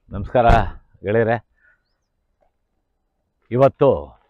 ನಮಸ್ಕಾರ ಗೆಳೆಯರೆ ಇವತ್ತು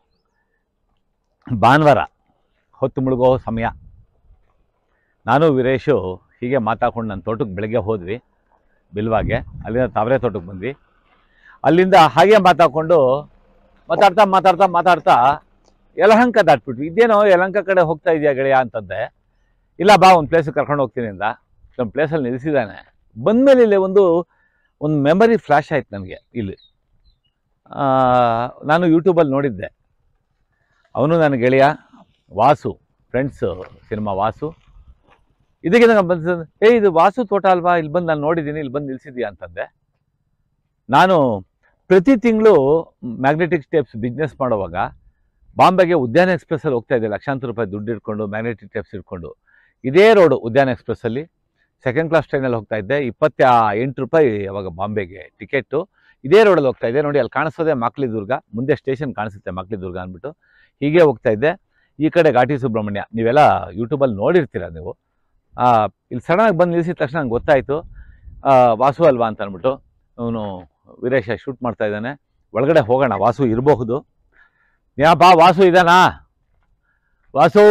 ಭಾನುವಾರ ಹೊತ್ತು ಮುಳುಗೋ ಸಮಯ ನಾನು ವೀರೇಶು ಹೀಗೆ ಮಾತಾಡ್ಕೊಂಡು ನನ್ನ ತೋಟಕ್ಕೆ ಬೆಳಗ್ಗೆ ಹೋದ್ವಿ ಬಿಲ್ವಾಗೆ ಅಲ್ಲಿಂದ ತಾವರೆ ತೋಟಕ್ಕೆ ಬಂದ್ವಿ ಅಲ್ಲಿಂದ ಹಾಗೆ ಮಾತಾಡ್ಕೊಂಡು ಮಾತಾಡ್ತಾ ಮಾತಾಡ್ತಾ ಮಾತಾಡ್ತಾ ಯಲಹಂಕ ದಾಟ್ಬಿಟ್ವಿ ಇದೇನೋ ಯಲಹಂಕ ಕಡೆ ಹೋಗ್ತಾ ಇದೆಯಾ ಗೆಳೆಯ ಅಂತಂದೆ ಇಲ್ಲ ಬಾ ಒಂದು ಪ್ಲೇಸಿಗೆ ಕರ್ಕೊಂಡು ಹೋಗ್ತೀನಿ ಅಂದ ಒಂದು ಪ್ಲೇಸಲ್ಲಿ ನಿಲ್ಲಿಸಿದ್ದಾನೆ ಬಂದಮೇಲೆ ಇಲ್ಲಿ ಒಂದು ಒಂದು ಮೆಮರಿ ಫ್ಲ್ಯಾಶ್ ಆಯ್ತು ನನಗೆ ಇಲ್ಲಿ ಆ, ನಾನು ಯೂಟ್ಯೂಬಲ್ಲಿ ನೋಡಿದ್ದೆ ಅವನು ನನ್ನ ಗೆಳೆಯ ವಾಸು ಫ್ರೆಂಡ್ಸ್ ಸಿನಿಮಾ ವಾಸು ಇದಕ್ಕೆ ನಂಗೆ ಬಂದ ಏ ಇದು ವಾಸು ತೋಟ ಅಲ್ವಾ ಇಲ್ಲಿ ಬಂದು ನಾನು ನೋಡಿದ್ದೀನಿ ಇಲ್ಲಿ ಬಂದು ನಿಲ್ಸಿದ್ಯಾ ಅಂತಂದೆ ನಾನು ಪ್ರತಿ ತಿಂಗಳು ಮ್ಯಾಗ್ನೆಟಿಕ್ ಸ್ಟೆಪ್ಸ್ ಬಿಸ್ನೆಸ್ ಮಾಡುವಾಗ ಬಾಂಬೆಗೆ ಉದ್ಯಾನ ಎಕ್ಸ್ಪ್ರೆಸ್ಸಲ್ಲಿ ಹೋಗ್ತಾ ಇದ್ದೆ ಲಕ್ಷಾಂತರ ರೂಪಾಯಿ ದುಡ್ಡು ಇಟ್ಕೊಂಡು ಮ್ಯಾಗ್ನೆಟಿಕ್ ಸ್ಟೆಪ್ಸ್ ಇಟ್ಕೊಂಡು ಇದೇ ರೋಡು ಉದ್ಯಾನ ಎಕ್ಸ್ಪ್ರೆಸ್ಸಲ್ಲಿ ಸೆಕೆಂಡ್ ಕ್ಲಾಸ್ ಟ್ರೈನಲ್ಲಿ ಹೋಗ್ತಾ ಇದ್ದೆ ಇಪ್ಪತ್ತ ಎಂಟು ರೂಪಾಯಿ ಅವಾಗ ಬಾಂಬೆಗೆ ಟಿಕೆಟು ಇದೇ ರೋಡಲ್ಲಿ ಹೋಗ್ತಾ ಇದ್ದೆ ನೋಡಿ ಅಲ್ಲಿ ಕಾಣಿಸೋದೆ ಮಕ್ಳಿ ದುರ್ಗ ಮುಂದೆ ಸ್ಟೇಷನ್ ಕಾಣಿಸುತ್ತೆ ಮಕ್ಳಿ ದುರ್ಗ ಅಂದ್ಬಿಟ್ಟು ಹೀಗೆ ಹೋಗ್ತಾ ಇದ್ದೆ ಈ ಕಡೆ ಘಾಟಿ ಸುಬ್ರಹ್ಮಣ್ಯ ನೀವೆಲ್ಲ ಯೂಟ್ಯೂಬಲ್ಲಿ ನೋಡಿರ್ತೀರ ನೀವು ಆ, ಇಲ್ಲಿ ಸಡನ್ನಾಗಿ ಬಂದು ನಿಲ್ಲಿಸಿದ ತಕ್ಷಣ ನಂಗೆ ಗೊತ್ತಾಯಿತು ವಾಸು ಅಲ್ವಾ ಅಂತ ಅಂದ್ಬಿಟ್ಟು ಅವನು ವೀರೇಶ ಶೂಟ್ ಮಾಡ್ತಾ ಇದ್ದಾನೆ ಒಳಗಡೆ ಹೋಗೋಣ ವಾಸು ಇರಬಹುದು ಏನಪ್ಪ ವಾಸು ಇದಾನಾ ವಾಸು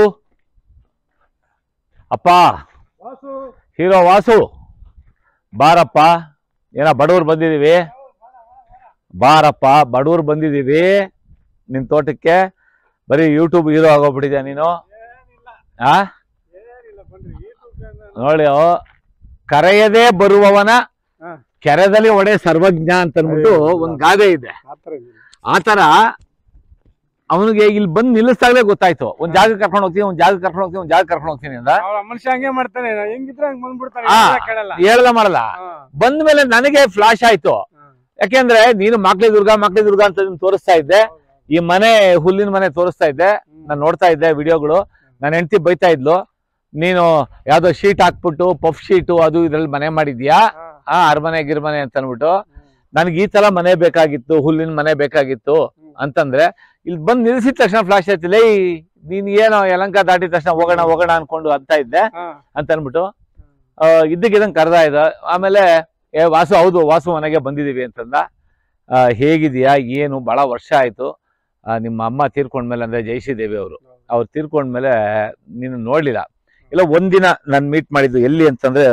ಅಪ್ಪ ವಾಸು ಹೀರೋ ವಾಸು ಬಾರಪ್ಪ ಏನ ಬಡವ್ರು ಬಂದಿದೀವಿ ಬಾರಪ್ಪ ಬಡವ್ರು ಬಂದಿದೀವಿ ನಿನ್ ತೋಟಕ್ಕೆ ಬರೀ ಯೂಟ್ಯೂಬ್ ಹೀರೋ ಆಗೋಗ್ಬಿಟ್ಟಿದ್ಯಾ ನೀನು ಏನಿಲ್ಲ ಆ ಏನಿಲ್ಲ ಬನ್ರಿ YouTube ನ- ನೋಡಿ ಓ, ಕರೆಯದೇ ಬರುವವನ ಹಾ. ಕೆರೆದಲ್ಲಿ ಒಡೆ ಸರ್ವಜ್ಞ ಅಂತ ಅಂದ್ಬಿಟ್ಟು ಅಯ್ಯೋ. ಒಂದ್ ಗಾದೆ ಇದೆ ಆ ಥರ ಏನಿಲ್ಲ. ಆತರ ಅವನಿಗೆ ಇಲ್ಲಿ ಬಂದು ನಿಲ್ಲಿಸ್ದಾಗ್ಲೇ ಗೊತ್ತಾಯ್ತು ಒಂದ್ ಜಾಗ ಕರ್ಕೊಂಡು ಹೋಗ್ತೀನಿ ಒಂದ್ ಜಾಗ ಕರ್ಕೊಂಡು ಹೋಗ್ತೀನಿ ಒಂದ್ ಜಾಗ ಕರ್ಕೊಂಡು ಹೋಗ್ತೀನಿ ಅಂತ ಅವ್ರ ಮನುಷ್ಯ ಹಂಗೆ ಮಾಡ್ತಾನೆ ನಾವ್ ಹೆಂಗಿದ್ರೆ ಹಂಗ್ ಬಂದ್ಬಿಡ್ತಾನೆ ಆ. ಹೇಳಲ್ಲ ಕೇಳಲ್ಲ ಹೇಳಲ್ಲ ಮಾಡಲ್ಲ ಹಾ, ಬಂದ ಮೇಲೆ ನನಗೆ ಫ್ಲಾಶ್ ಆಯ್ತು ಹಾ. ಯಾಕೆಂದ್ರೆ ನೀನು ಮಕ್ಳಿ ದುರ್ಗ ಮಕ್ಳಿ ದುರ್ಗ ಅಂತ ನೀನು ತೋರಿಸ್ತಾ ಇದ್ದೆ ಹೌದು. ಈ ಮನೆ ಹುಲ್ಲಿನ ಮನೆ ತೋರಿಸ್ತಾ ಇದ್ದೆ ಹ್ಮ್. ನಾನು ನೋಡ್ತಾ ಇದ್ದೆ ವಿಡಿಯೋಗಳು ನನ್ನ ಹೆಂಡತಿ ಬೈತಾ ಇದ್ಲು ನೀನು ಯಾವ್ದೋ ಶೀಟ್ ಹಾಕ್ಬಿಟ್ಟು ಪಫ್ ಶೀಟು ಅದು ಇದ್ರಲ್ಲಿ ಮನೆ ಮಾಡಿದ್ಯಾ ಹಾ, ಆ ಅರಮನೆ ಗಿರ್ಮನೆ ಅಂತ ಅನ್ಬಿಟ್ಟು ಹ್ಮ್. ನನಗೆ ಈ ತರ ಮನೆ ಬೇಕಾಗಿತ್ತು ಹುಲ್ಲಿನ ಮನೆ ಬೇಕಾಗಿತ್ತು ಹ್ಮ್. ಅಂತಂದ್ರೆ ಇಲ್ಲಿ ಬಂದು ನಿಲ್ಸಿದ ತಕ್ಷಣ ಫ್ಲಾಶ್ ಆಯ್ತಿಲ್ಲ ಈ ನೀನ್ ಏನೋ ಯಲಂಕ ದಾಟಿದ ತಕ್ಷಣ ಹೋಗೋಣ ಹೋಗೋಣ ಅನ್ಕೊಂಡು ಅಂತ ಇದ್ದೆ ಹಾ, ಅಂತ ಅನ್ಬಿಟ್ಟು ಆ, ಇದ್ದಕ್ಕಿದ್ದಂಗೆ ಕರೆದ ಇದ್ದ ಆಮೇಲೆ ಏ ವಾಸು ಹೌದು ವಾಸು ಮನೆಗೆ ಬಂದಿದೀವಿ ಅಂತಂದ ಆ, ಹೇಗಿದೆಯಾ ಏನು ಬಹಳ ವರ್ಷ ಆಯ್ತು ಆ, ನಿಮ್ಮ ಅಮ್ಮ ತೀರ್ಕೊಂಡ್ಮೇಲೆ ಅಂದ್ರೆ ಜಯಶ್ರೀದೇವಿ ಅವರು ಅವ್ರು ತೀರ್ಕೊಂಡ್ಮೇಲೆ ನೀನು ನೋಡ್ಲಿಲ್ಲ ಇಲ್ಲ ಒಂದಿನ ನಾನು ಮೀಟ್ ಮಾಡಿದ್ದು ಎಲ್ಲಿ ಅಂತಂದ್ರೆ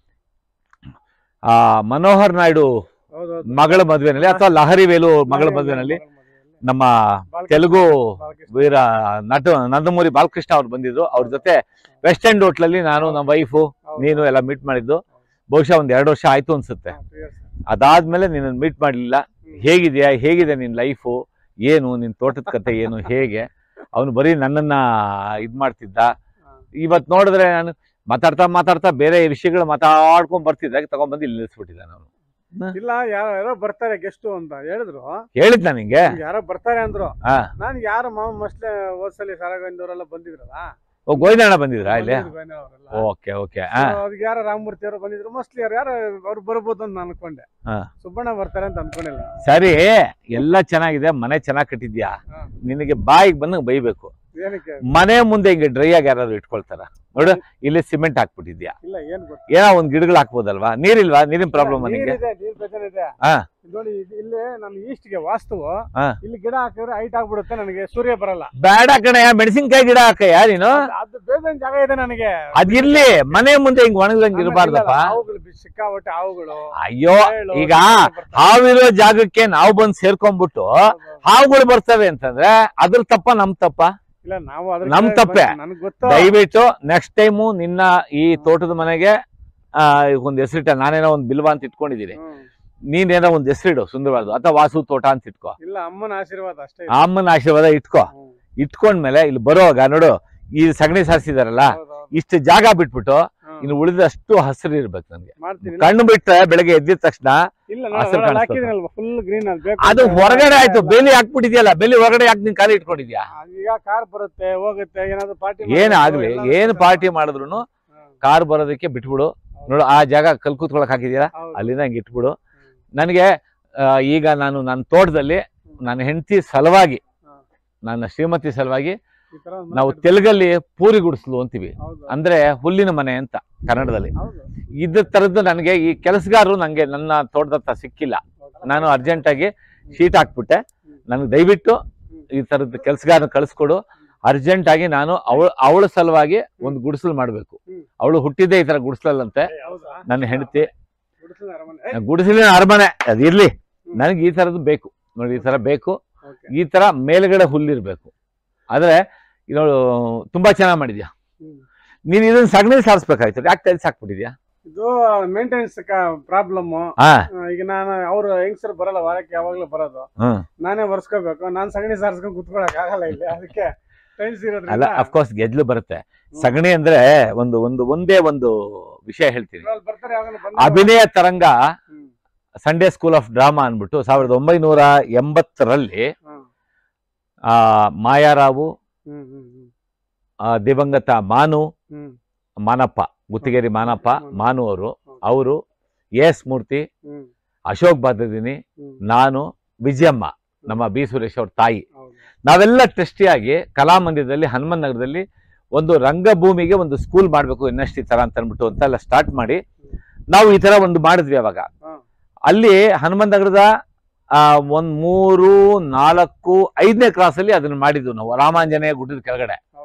ಆ ಮನೋಹರ್ ನಾಯ್ಡು ಹೌದು, ಹೌದು. ಮಗಳ ಮದುವೆನಲ್ಲಿ ಅಥವಾ ಲಹರಿ ವೇಲು ಮಗಳ ಮದುವೆನಲ್ಲಿ ನಮ್ಮ ಬಾಲಕೃಷ್ಣ- ತೆಲುಗು ಬಾಲಕೃಷ್ಣ. ವೀರ ನಟ ನಂದಮೂರಿ ಬಾಲಕೃಷ್ಣ ಅವ್ರು ಬಂದಿದ್ರು ಅವ್ರ ಜೊತೆ ವೆಸ್ಟ್ ಎಂಡ್ ಹೋಟ್ಲಲ್ಲಿ ನಾನು ನಮ್ಮ ವೈಫು ಹೌದು. ನೀನು ಎಲ್ಲ ಮೀಟ್ ಮಾಡಿದ್ದು ಬಹುಶಃ ಒಂದ್ ಎರಡು ವರ್ಷ ಆಯ್ತು ಅನ್ಸುತ್ತೆ ಹಾ, two years. ಅದಾದ್ಮೇಲೆ ನಿನ್ನ ಮೀಟ್ ಮಾಡ್ಲಿಲ್ಲ ಹ್ಮ್. ಹೇಗಿದೆಯಾ ಹೇಗಿದೆ ನಿನ್ ಲೈಫು ಏನು ನಿನ್ ತೋಟದ ಕತೆ ಏನು ಹೇಗೆ ಅವನು ಬರೀ ನನ್ನನ್ನ ಇದ್ ಮಾಡ್ತಿದ್ದ ಹಾ. ಇವತ್ ನೋಡಿದ್ರೆ ನಾನು ಮಾತಾಡ್ತಾ ಮಾತಾಡ್ತಾ ಬೇರೆ ವಿಷಯಗಳು ಮಾತಾಡ್ಕೊಂಡ್ ಬರ್ತಿದ್ದಾಗ ತಗೊಂಡ್ಬಂದು ಇಲ್ಲಿ ನಿಲ್ಲಿಸ್ಬಿಟ್ಟಿದ್ದ ನಾನು ಇಲ್ಲ ಯಾರೋ ಯಾರೋ ಬರ್ತಾರೆ ಗೆಸ್ಟ್ ಅಂತ ಹೇಳಿದ್ರು ಹೇಳಿದ್ ನನಗೆ ಯಾರೋ ಬರ್ತಾರೆ ಅಂದ್ರು ಹಾ ನಾನು ಯಾರು ಮಾವ ಮಸ್ಲೆ ಹೋದ್ಸಲಿ ಸಾರಾಗಂದವರೆಲ್ಲ ಬಂದಿದ್ರಲ್ಲ ಓ ಗೋವಿಂದಣ್ಣ ಬಂದಿದ್ರಾ ಇಲ್ಲಿ ಬಂದಿದ್ರು ಗೋವಿಂದ ಅವರೆಲ್ಲ. ಓಕೆ ಓಕೆ ಹಾ So, ಅದಕ್ಕೆ ಯಾರೋ ರಾಮಮೂರ್ತಿ ಅವರು ಬಂದಿದ್ರು ಮೋಸ್ಟ್ಲಿ ಯಾರು ಯಾರು ಅವ್ರು ಬರ್ಬೋದು ಅಂತ ನಾನು ಅನ್ಕೊಂಡೆ ಹಾ. ಸುಬ್ಬಣ್ಣ ಬರ್ತಾರೆ ಅಂತ ಅನ್ಕೊಂಡಿಲ್ಲ ಸರಿ ಎಲ್ಲ ಚೆನ್ನಾಗಿದೆ ಮನೆ ಚೆನ್ನಾಗ್ ಕಟ್ಟಿದ್ಯಾ ಹಾ. ನಿನಗೆ ಬಾಯಿಗೆ ಬಂದಂಗೆ ಬೈಬೇಕು ಏನಕ್ಕೆ ಮನೆ ಮುಂದೆ ಹಿಂಗೆ ಡ್ರೈ ಆಗಿ ಯಾರಾದ್ರು ಇಟ್ಕೊಳ್ತಾರ ನೋಡು ಇಲ್ಲಿ ಸಿಮೆಂಟ್ ಹಾಕ್ಬಿಟ್ಟಿದ್ಯಾ ಇಲ್ಲ ಏನ್ ಗೊತ್ತ ಏನೋ ಒಂದ್ ಗಿಡಗಳು ಹಾಕ್ಬೋದಲ್ವಾ ನೀರಿಲ್ವಾ ನೀರಿನ ಪ್ರಾಬ್ಲಮ್ ನಿಂಗೆ ನೀರಿದೆ ನೀರ್ ಬೇಜಾನ್ ಇದೆ ಹಾ. ಇದ್ ನೋಡಿ ಇದ್- ಇಲ್ಲಿ ನಾನು ಈಸ್ಟ್ಗೆ ವಾಸ್ತುವು ಹಾ. ಇಲ್ಲಿ ಗಿಡ ಹಾಕಿದ್ರೆ ಹೈಟ್ ಆಗ್ಬಿಡುತ್ತೆ ನನಗೆ ಸೂರ್ಯ ಬರಲ್ಲ ಬೇಡ ಕಣಯ್ಯ ಮೆಣಸಿನ್ಕಾಯಿ ಗಿಡ ಹಾಕಯ್ಯ ನೀನು ಅದ್- ಅದು ಬೇಜಾನ್ ಜಾಗ ಇದೆ ನನಗೆ ಅದಿರ್ಲಿ ಮನೆ ಮುಂದೆ ಹಿಂಗ್ ಒಣಗ್ದಂಗ್ ಇರಬಾರ್ದಪ್ಪ ಆಮೇಲೆ ಹಾವುಗಳು ಬಿ- ಸಿಕ್ಕಾಪಟ್ಟೆ ಹಾವುಗಳು ಅಯ್ಯೋ ಚೇಳು, ಈಗ ಬರ್ತಾವೆ. ಹಾವಿರೋ ಜಾಗಕ್ಕೆ ನಾವು ಬಂದ್ ಸೇರ್ಕೊಂಡ್ಬಿಟ್ಟು ಹೌದು. ಹಾವುಗಳು ಬರ್ತವೆ ಅಂತಂದ್ರೆ ಅದ್ರ ತಪ್ಪ ನಮ್ ತಪ್ಪ ಇಲ್ಲ ನಾವು ಅದ್ರ ನಮ್ ಕಡೆ ತಪ್ಪೆ. ಬಂದ್- ನನಗ್ ಗೊತ್ತು ದಯವಿಟ್ಟು ನೆಕ್ಸ್ಟ್ ಟೈಮು ನಿನ್ನ ಈ ತೋಟದ ಮನೆಗೆ ಆ ಒಂದ್ ಹೆಸರಿಟ್ಟ ನಾನೇನೋ ಒಂದ್ ಬಿಲ್ವ ಅಂತ ಇಟ್ಕೊಂಡಿದ್ದೀನಿ ಹ್ಮ್. ನೀನೇನೋ ಒಂದ್ ಹೆಸರಿಡು ಸುಂದರವಾದ ಅಥವಾ ವಾಸು ತೋಟ ಅಂತ ಇಟ್ಕೋ ಇಲ್ಲ ಅಮ್ಮನ ಆಶೀರ್ವಾದ ಅಷ್ಟೇ ಆ ಅಮ್ಮನ ಆಶೀರ್ವಾದ ಇಟ್ಕೋ ಹ್ಮ್. ಇಟ್ಕೊಂಡ್ಮೇಲೆ ಇಲ್ಲಿ ಬರೋವಾಗ ನೋಡು ಈ ಸಗಣಿ ಸಾರಿಸಿದಾರಲ್ಲ ಹೌದು, ಹೌದು. ಇಷ್ಟು ಜಾಗ ಬಿಟ್ಬಿಟ್ಟು ಹ್ಮ್. ಇನ್ನು ಉಳಿದಷ್ಟು ಹಸಿರು ಇರ್ಬೇಕು ನನ್ಗೆ ಮಾಡ್ತೀನಿ ಕಣ್ಣು ಬಿಟ್ರೆ ಬೆಳಗ್ಗೆ ಎದ್ದಿದ ತಕ್ಷಣ ಇಲ್ಲ ಹಸಿರು ನಾನು ಕಾಣಿಸ್ಬೇಕು. ಹಾಕಿದ್ನಲ್ವಾ ಫುಲ್ ಗ್ರೀನ್ ಅದು ಬೇಕು ಅದು ಅಂತ ಹೊರಗಡೆ ಆಯ್ತು ಇಲ್ಲ. ಬೇಲಿ ಹಾಕ್ಬಿಟ್ಟಿದ್ಯಲ್ಲ ಬೇಲಿ ಹೊರಗಡೆ ಯಾಕೆ ನೀನ್ ಖಾಲಿ ಇಟ್ಕೊಂಡಿದ್ಯಾ ಅದು ಈಗ ಕಾರ್ ಬರುತ್ತೆ ಹೋಗುತ್ತೆ ಏನಾದ್ರು ಪಾರ್ಟಿ ಏನ್ ಆಗ್ಲಿ ಏನ್ ಪಾರ್ಟಿ ಮಾಡಿದ್ರು ಕಾರ್ ಬರೋದಕ್ಕೆ ಬಿಟ್ಬಿಡು ನೋಡು ಆ ಜಾಗ ಕಲ್ ಕೂತ್ಕೊಳಕ್ ಹಾಕಿದ್ಯಾ ಅಲ್ಲಿಂದ ಹಂಗೆ ಇಟ್ಬಿಡು ನನಗೆ ಆ, ಈಗ ನಾನು ನನ್ನ ತೋಟದಲ್ಲಿ ನನ್ನ ಹೆಂಡತಿ ಸಲುವಾಗಿ ಹಾ. ನನ್ನ ಶ್ರೀಮತಿ ಸಲುವಾಗಿ ನಾವು ತೆಲುಗಲ್ಲಿ ಪೂರಿ ಗುಡಿಸ್ಲು ಅಂತೀವಿ ಅಂದ್ರೆ ಹುಲ್ಲಿನ ಮನೆ ಅಂತ ಕನ್ನಡದಲ್ಲಿ ಇದ್ದ ತರದ್ದು ನನಗೆ ಈ ಕೆಲಸಗಾರರು ನಂಗೆ ನನ್ನ ತೋಟದತ್ತ ಸಿಕ್ಕಿಲ್ಲ ನಾನು ಅರ್ಜೆಂಟಾಗಿ ಶೀಟ್ ಹಾಕ್ಬಿಟ್ಟೆ ನನಗೆ ದಯವಿಟ್ಟು ಈ ಥರದ್ದು ಕೆಲಸಗಾರನ ಕಳಿಸ್ಕೊಡು ಅರ್ಜೆಂಟಾಗಿ ನಾನು ಅವಳ ಅವಳ ಸಲುವಾಗಿ ಒಂದು ಗುಡಿಸಲು ಮಾಡಬೇಕು ಹ್ಮ್. ಅವಳು ಹುಟ್ಟಿದ್ದೆ ಈ ಥರ ಗುಡಿಸಲಂತೆ ಹೌದಾ ನನ್ನ ಹೆಂಡತಿ ಗುಡಿಸಲ ಅರಮನೆ ಏ, ಗುಡಿಸಲಿನ ಅರಮನೆ ಅದಿರ್ಲಿ ನನಗೆ ಈ ಥರದ್ದು ಬೇಕು ನೋಡಿ ಈ ಥರ ಬೇಕು okay. ಈ ಥರ ಮೇಲ್ಗಡೆ ಹುಲ್ಲಿರ್ಬೇಕು ಆದರೆ ಇವಳು ತುಂಬಾ ಚೆನ್ನಾಗಿ ಮಾಡಿದ್ಯಾ ಹ್ಮ್. ನೀನು ಇದನ್ನ ಸಗಣಿ ಸಾರಿಸ್ಬೇಕಾಯ್ತು ಯಾಕೆ ತಲೆ ಸಾಕ್ಬಿಟ್ಟಿದ್ಯಾ ಇದು ಮೇಂಟೆನೆನ್ಸ್ ಪ್ರಾಬ್ಲಮ್ ಹಾ ಈಗ ನಾನು ಅವ್ರು ಹೆಂಗಸರು ಬರಲ್ಲ ವಾರಕ್ಕೆ ಯಾವಾಗ್ಲೂ ಬರೋದು ಹ್ಮ್ ನಾನೇ ಬರ್ಸ್ಕೋಬೇಕು ನಾನ್ ಸಗಣಿ ಸಾರಿಸ್ಕೊಂಡು ಕುತ್ಕೊಳಕ್ ಆಗಲ್ಲ ಇಲ್ಲಿ ಅದಕ್ಕೆ ಟೈಲ್ಸ್ ಅಲ್ಲ ಇರೋದ್ರಿಂದ ಅಫ್ಕೋರ್ಸ್ ಗೆದ್ಲು ಬರುತ್ತೆ ಸಗಣಿ ಅಂದ್ರೆ ಒಂದು ಒಂದು ಒಂದೇ ಒಂದು ವಿಷಯ ಹೇಳ್ತೀನಿ ಇದ್ರಲ್ಲಿ ಬರ್ತಾರೆ ಯಾವಾಗಲೂ ಬಂದು Abhinaya Taranga hmm. Sunday school of drama ಅನ್ಬಿಟ್ಟು ಸಾವಿರದ ಒಂಬೈನೂರ ಎಂಬತ್ತರಲ್ಲಿ ಹ್ಮ್. ಆ ಮಾಯಾರಾವು ಹ್ಮ್ ಹ್ಮ್ ಹ್ಮ್ ಆ, ದಿವಂಗತ ಮಾನು ಹ್ಮ್ ಮಾನಪ್ಪ ಗುತ್ತಿಗೆರಿ ಮಾನಪ್ಪ ಹ್ಮ್. ಮಾನು ಅವರು ಅವರು ಎಸ್ ಮೂರ್ತಿ ಹ್ಮ್ ಅಶೋಕ್ ಬಾದ್ರದಿನಿ ಹ್ಮ್ ನಾನು ವಿಜಯಮ್ಮ ನಮ್ಮ ಬಿ ಸುರೇಶ್ ಅವ್ರ ತಾಯಿ ಹೌದು ನಾವೆಲ್ಲ ಟ್ರಸ್ಟಿಯಾಗಿ ಕಲಾಮಂದಿರದಲ್ಲಿ ಹನುಮನ್ ನಗರದಲ್ಲಿ ಒಂದು ರಂಗಭೂಮಿಗೆ ಒಂದು ಸ್ಕೂಲ್ ಮಾಡಬೇಕು ಎನ್ ತರ ಅಂತ ಅಂದ್ಬಿಟ್ಟು ಅಂತೆಲ್ಲ ಸ್ಟಾರ್ಟ್ ಮಾಡಿ ನಾವು ಈ ತರ ಒಂದು ಮಾಡಿದ್ವಿ ಅವಾಗ ಹಾ. ಅಲ್ಲಿ ಹನುಮನ್ ನಗರದ ಆ, ಒಂದ್ ಮೂರು ನಾಲ್ಕು ಐದನೇ ಕ್ಲಾಸಲ್ಲಿ ಅದನ್ನ ಮಾಡಿದ್ವು ನಾವು ರಾಮಾಂಜನೇಯ ಗುಡ್ಡದ ಕೆಳಗಡೆ ಹೌದು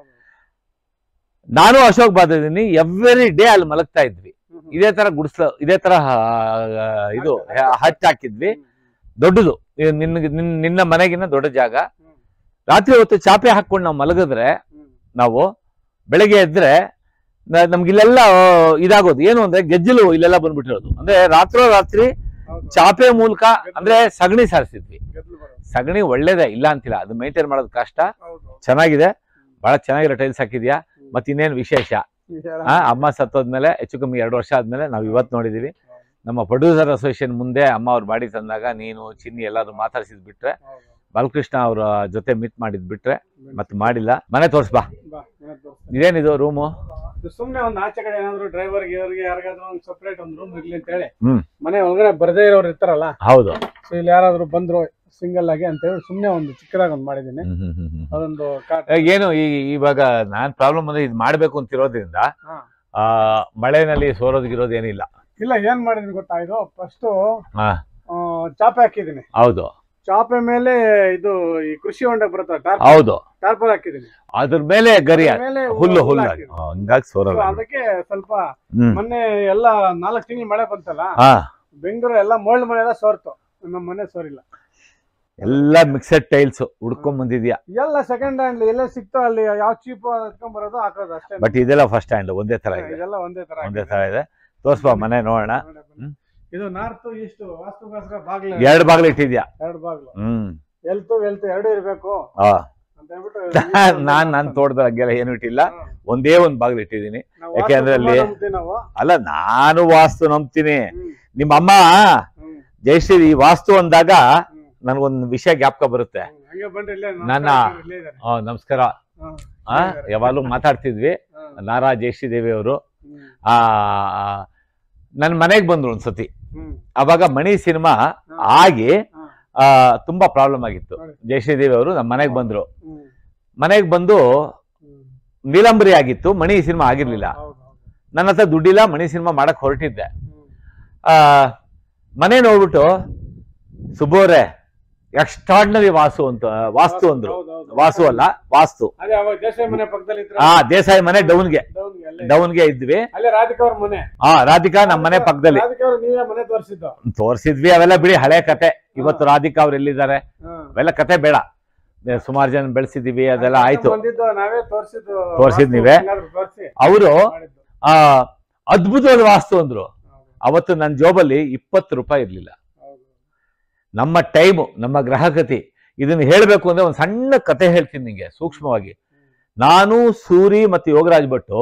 ನಾನು ಅಶೋಕ್ ಬಾದಿದ್ದೀನಿ ಎವ್ರಿ ಡೇ ಅಲ್ಲಿ ಮಲಗ್ತಾ ಇದ್ವಿ ಹ್ಮ್ ಹ್ಮ್. ಇದೇ ತರ ಗುಡಿಸ್ಲ ಇದೇ ತರ ಆ, ಇದು ಹಚ್ ಹಾಕಿದ್ವಿ ಹ್ಮ್ ದೊಡ್ಡದು ಇದು ನಿನ್ನ ನಿನ್ನ- ನಿನ್ನ ಮನೆಗಿನ್ನ ದೊಡ್ಡ ಜಾಗ ಹ್ಮ್. ರಾತ್ರಿ ಹೊತ್ತು ಚಾಪೆ ಹಾಕೊಂಡು ನಾವು ಮಲಗಿದ್ರೆ ಹ್ಮ್. ನಾವು ಬೆಳಗ್ಗೆ ಎದ್ರೆ ನ- ನಮ್ಗೆ ಇಲ್ಲೆಲ್ಲ ಆ, ಇದಾಗೋದು ಏನು ಅಂದ್ರೆ ಗೆಜ್ಜಲು ಇಲ್ಲೆಲ್ಲ ಬಂದ್ಬಿಟ್ಟಿರೋದು ಅಂದ್ರೆ ರಾತ್ರೋ ರಾತ್ರಿ ಹೌದು. ಚಾಪೆ ಮೂಲಕ ಅಂದ್ರೆ ಸಗಣಿ ಸಾರಿಸಿದ್ವಿ ಗೆದ್ಲು ಬರೋದು. ಸಗಣಿ ಒಳ್ಳೇದೇ ಇಲ್ಲ ಅಂತಿಲ್ಲ ಅದು ಮೇಂಟೈನ್ ಮಾಡೋದು ಕಷ್ಟ ಹೌದು. ಚೆನ್ನಾಗಿದೆ ಬಹಳ ಚೆನ್ನಾಗಿರೋ ಟೈಲ್ಸ್ ಹಾಕಿದ್ಯಾ ಮತ್ತೆ ಇನ್ನೇನು ವಿಶೇಷ ಹೇಳ. ಆ, ಅಮ್ಮ ಸತ್ತೋದ್ಮೇಲೆ ಹೆಚ್ಚು ಕಮ್ಮಿ ಎರಡು ವರ್ಷ ಆದ್ಮೇಲೆ ನಾವು ಇವತ್ತು ನೋಡಿದೀವಿ ನಮ್ಮ ಪ್ರೊಡ್ಯೂಸರ್ ಅಸೋಸಿಯೇಷನ್ ಮುಂದೆ ಅಮ್ಮ ಅವ್ರು ಬಾಡಿ ತಂದಾಗ ನೀನು ಚಿನ್ನಿ ಎಲ್ಲಾದ್ರು ಮಾತಾಡ್ಸಿದ್ ಬಿಟ್ರೆ ಹೌದು. ಬಾಲಕೃಷ್ಣ ಅವ್ರ ಜೊತೆ ಮೀಟ್ ಮಾಡಿದ್ ಬಿಟ್ರೆ ಮತ್ತೆ ಮಾಡಿಲ್ಲ ಮನೆ ತೋರ್ಸ್ಬಾ ಬಾ, ಮನೆ ತೋರ್ಸ್ತೀನಿ. ಇದೇನಿದು ರೂಮು ಇದು ಸುಮ್ನೆ ಒಂದ್ ಆಚೆ ಕಡೆ ಏನಾದ್ರು ಡ್ರೈವರ್ ಗಿವರ್ಗೆ ಯಾರಿಗಾದ್ರೂ ಒಂದ್ ಸಪ್ರೇಟ್ ಒಂದ್ ರೂಮ್ ಇರ್ಲಿ ಅಂತ ಹೇಳಿ ಹ್ಮ್. ಮನೆ ಒಳಗಡೆ ಬರ್ದೇ ಇರೋರು ಇರ್ತಾರಲ್ಲ ಹೌದು ಸೊ ಇಲ್ಲಿ ಯಾರಾದ್ರೂ ಬಂದ್ರು ಸಿಂಗಲ್ ಆಗಿ ಅಂತ ಹೇಳಿ ಸುಮ್ನೆ ಒಂದು ಚಿಕ್ಕದಾಗಿ ಒಂದ್ ಮಾಡಿದೀನಿ ಹ್ಮ್, ಹ್ಮ್, ಹ್ಮ್, ಹ್ಮ್. ಅದೊಂದು ಕಾಟ್ ಏ, ಏನು ಈ ಇವಾಗ ನಾನ್ ಪ್ರಾಬ್ಲಮ್ ಅಂದ್ರೆ ಇದು ಮಾಡ್ಬೇಕು ಅಂತಿರೋದ್ರಿಂದ ಹಾ. ಆ ಮಳೆನಲ್ಲಿ ಸೋರೋದ್ಗಿರೋದು ಏನಿಲ್ಲ ಇಲ್ಲ ಏನ್ ಮಾಡಿದೀನಿ ಗೊತ್ತಾ ಇದು ಫಸ್ಟ್ ಹಾ ಚಾಪೆ ಹಾಕಿದೀನಿ ಹೌದು ಚಾಪೆ ಮೇಲೆ ಇದು ಈ ಕೃಷಿ ಹೊಂಡ ಬರುತ್ತೆ ಟಾರ್ಪ್ ಹೌದು ಟಾರ್ಪಲ್ ಹಾಕಿದೀನಿ ಅದ್ರ ಮೇಲೆ ಗರಿ ಅದ್ರ ಮೇಲೆ ಹುಲ್ಲು ಹುಲ್ಲು ಹಾಕಿದೀನಿ. ಆ, ಹಂಗಾಗಿ So ಸೋರಲ್ಲ ಅದಕ್ಕೆ ಸ್ವಲ್ಪ ಹ್ಮ್ ಮೊನ್ನೆ ಎಲ್ಲ ನಾಲ್ಕು ತಿಂಗಳು ಮಳೆ ಬಂತಲ್ಲ ಹಾ ಬೆಂಗಳೂರು ಎಲ್ಲ ಮರಳು ಮಳೆ ಎಲ್ಲ ಸೋರ್ತು ನಮ್ಮ ಮನೆ ಸೋರಿಲ್ಲ ಎಲ್ಲ ಮಿಕ್ಸೆಡ್ ಟೈಲ್ಸ್ ಹುಡ್ಕೊಂಡ್ ಬಂದಿದ್ಯಾ ಎಲ್ಲ ಸೆಕೆಂಡ್ ಹ್ಯಾಂಡ್ ಎಲ್ಲ ಸಿಕ್ತೋ ಅಲ್ಲಿ ಯಾವ ಚೀಪ್ ಎತ್ಕೊಂಡ್ ಬರೋದು ಹಾಕೋದು ಅಷ್ಟೇ ಬಟ್ ಇದೆಲ್ಲ ಫಸ್ಟ್ ಹ್ಯಾಂಡ್ ಒಂದೇ ತರ ಇದೆ ಇದೆಲ್ಲ ಒಂದೇ ತರ ಒಂದೇ ತರ ಇದೆ ತೋರ್ಸ್ಬಾ ಮನೆ ನೋಡೋಣ ನೋಡಿ ಬನ್ನಿ. ಹ್ಮ್. ಇದು ನಾರ್ತ್ ಈಸ್ಟ್ ವಾಸ್ತುಗೋಸ್ಕರ ಬಾಗ್ಲು ಎರಡು ಬಾಗ್ಲು ಇಟ್ಟಿದ್ಯಾ ಎರಡು ಬಾಗ್ಲು ಹ್ಮ್ ಎಲ್ತು ಎಲ್ತು ಎರಡು ಇರ್ಬೇಕು ಆ ಅಂತ ಹೇಳ್ಬಿಟ್ಟು ನಾನ್ ನನ್ ತೋಟದ ಹಂಗೆಲ್ಲ ಏನು ಇಟ್ಟಿಲ್ಲ ಹಾ. ಒಂದೇ ಒಂದ್ ಬಾಗ್ಲು ಇಟ್ಟಿದೀನಿ ನಾವು ಯಾಕೆ ಅಂದ್ರೆ ವಾಸ್ತು ಅಲ್ಲಿ- ತುಂಬಾ ನಂಬ್ತೀವಿ ನಾವು ಅಲ್ಲ ನಾನು ವಾಸ್ತು ನಂಬ್ತೀನಿ ಹ್ಮ್, ನಿಮ್ಮ ಅಮ್ಮ ಹ್ಮ್, ಜಯಶ್ರೀ ಈ ವಾಸ್ತು ಅಂದಾಗ ಹ್ಮ್, ನನ್ಗೊಂದು ವಿಷಯ ಜ್ಞಾಪಕ ಬರುತ್ತೆ ಹ್ಮ್. ಹಂಗೆ ಬನ್ರಿ ಇಲ್ಲೇ ನನ್ನ- ನಮಸ್ಕಾರ, ಇಲ್ಲೇ ಇದಾರೆ. ಆ, ನಮಸ್ಕಾರ ಹಾ, ಆ ಇಲ್ಲೇ ಇದಾರೆ. ಯಾವಾಗ್ಲೂ ಮಾತಾಡ್ತಿದ್ವಿ ಹಾ, ನಾರಾ ಜಯಶ್ರೀ ದೇವಿ ಅವರು ಹ್ಮ್, ಆ ನನ್ನ ಮನೆಗೆ ಬಂದ್ರು ಒಂದ್ಸತಿ ಹ್ಮ್, ಅವಾಗ ಮಣಿ ಸಿನಿಮಾ ಹಾ, ಆಗಿ ಹಾ, ಆ, ತುಂಬಾ ಪ್ರಾಬ್ಲಮ್ ಆಗಿತ್ತು ನೋಡಿ. ಜಯಶ್ರೀ ದೇವಿ ಅವರು ನಮ್ಮ ಮನೆಗೆ ಬಂದ್ರು ಹ್ಮ್, ಮನೆಗೆ ಬಂದು ಹ್ಮ್. ನೀಲಂಬರಿ ಆಗಿತ್ತು ಮಣಿ ಸಿನಿಮಾ ಆಗಿರ್ಲಿಲ್ಲ ಹೌದು, ಹೌದು. ನನ್ನ ಹತ್ರ ದುಡ್ಡಿಲ್ಲ ಮಣಿ ಸಿನಿಮಾ ಮಾಡಕ್ ಹೊರಟಿದ್ದೆ ಹ್ಮ್, ಆ ಮನೆ ನೋಡ್ಬಿಟ್ಟು ಸುಬೋರೆ ಎಕ್ಸ್ಟ್ರಾರ್ಡಿನರಿ ವಾಸು ಅಂತ ವಾಸ್ತು ಅಂದ್ರು ಹೌದು, ಹೌದು. ವಾಸು ಅಲ್ಲ ವಾಸ್ತು ಅದೇ ಅವಾಗ ದೇಸಾಯಿ ಮನೆ ಪಕ್ಕದಲ್ಲಿ ಇತ್ರ ಆ ದೇಸಾಯಿ ಮನೆ ಡೌನ್ಗೆ ಡೌನ್ಗೆ ಅಲ್ಲೇ ಡೌನ್ಗೆ ಇದ್ವಿ ಅಲ್ಲೇ ರಾಧಿಕಾ ಅವ್ರ ಮನೆ ಆ ರಾಧಿಕಾ ನಮ್ಮ ಮನೆ ಪಕ್ಕದಲ್ಲಿ ರಾಧಿಕಾ ಅವ್ರು ನೀವೇ ಮನೆ ತೋರಿಸಿದ್ದು ತೋರಿಸಿದ್ವಿ ಅವೆಲ್ಲ ಬಿಡಿ ಹಳೆ ಕತೆ ಇವತ್ತು ರಾಧಿಕಾ ಅವ್ರು ಎಲ್ಲಿದ್ದಾರೆ ಅವೆಲ್ಲ ಕತೆ ಬೇಡ ಸುಮಾರು ಜನ ಬೆಳೆಸಿದೀವಿ ಅದೆಲ್ಲ ಆಯ್ತು ಬಂದಿದ್ದು ನಾವೇ ತೋರಿಸಿದ್ದು ತೋರ್ಸಿದ್ ನೀವೇ? ತೋರಿಸಿ ಅವರು ಮಾಡಿದ್ದು ಆ ಅದ್ಭುತವಾದ ವಾಸ್ತು ಅಂದ್ರು ಹೌದು, ಅವತ್ತು ನನ್ನ ಜೋಬಲ್ಲಿ ಇಪ್ಪತ್ತು ರೂಪಾಯಿ ಇರ್ಲಿಲ್ಲ ಹೌದು. ನಮ್ಮ ಟೈಮು ನಮ್ಮ ಗ್ರಹಗತಿ ಇದನ್ನ ಹೇಳಬೇಕು ಅಂದ್ರೆ ಒಂದು ಸಣ್ಣ ಕತೆ ಹೇಳ್ತೀನಿ ನಿಂಗೆ ಸೂಕ್ಷ್ಮವಾಗಿ ನಾನು ಸೂರಿ ಮತ್ತು ಯೋಗರಾಜ್ ಭಟ್ಟು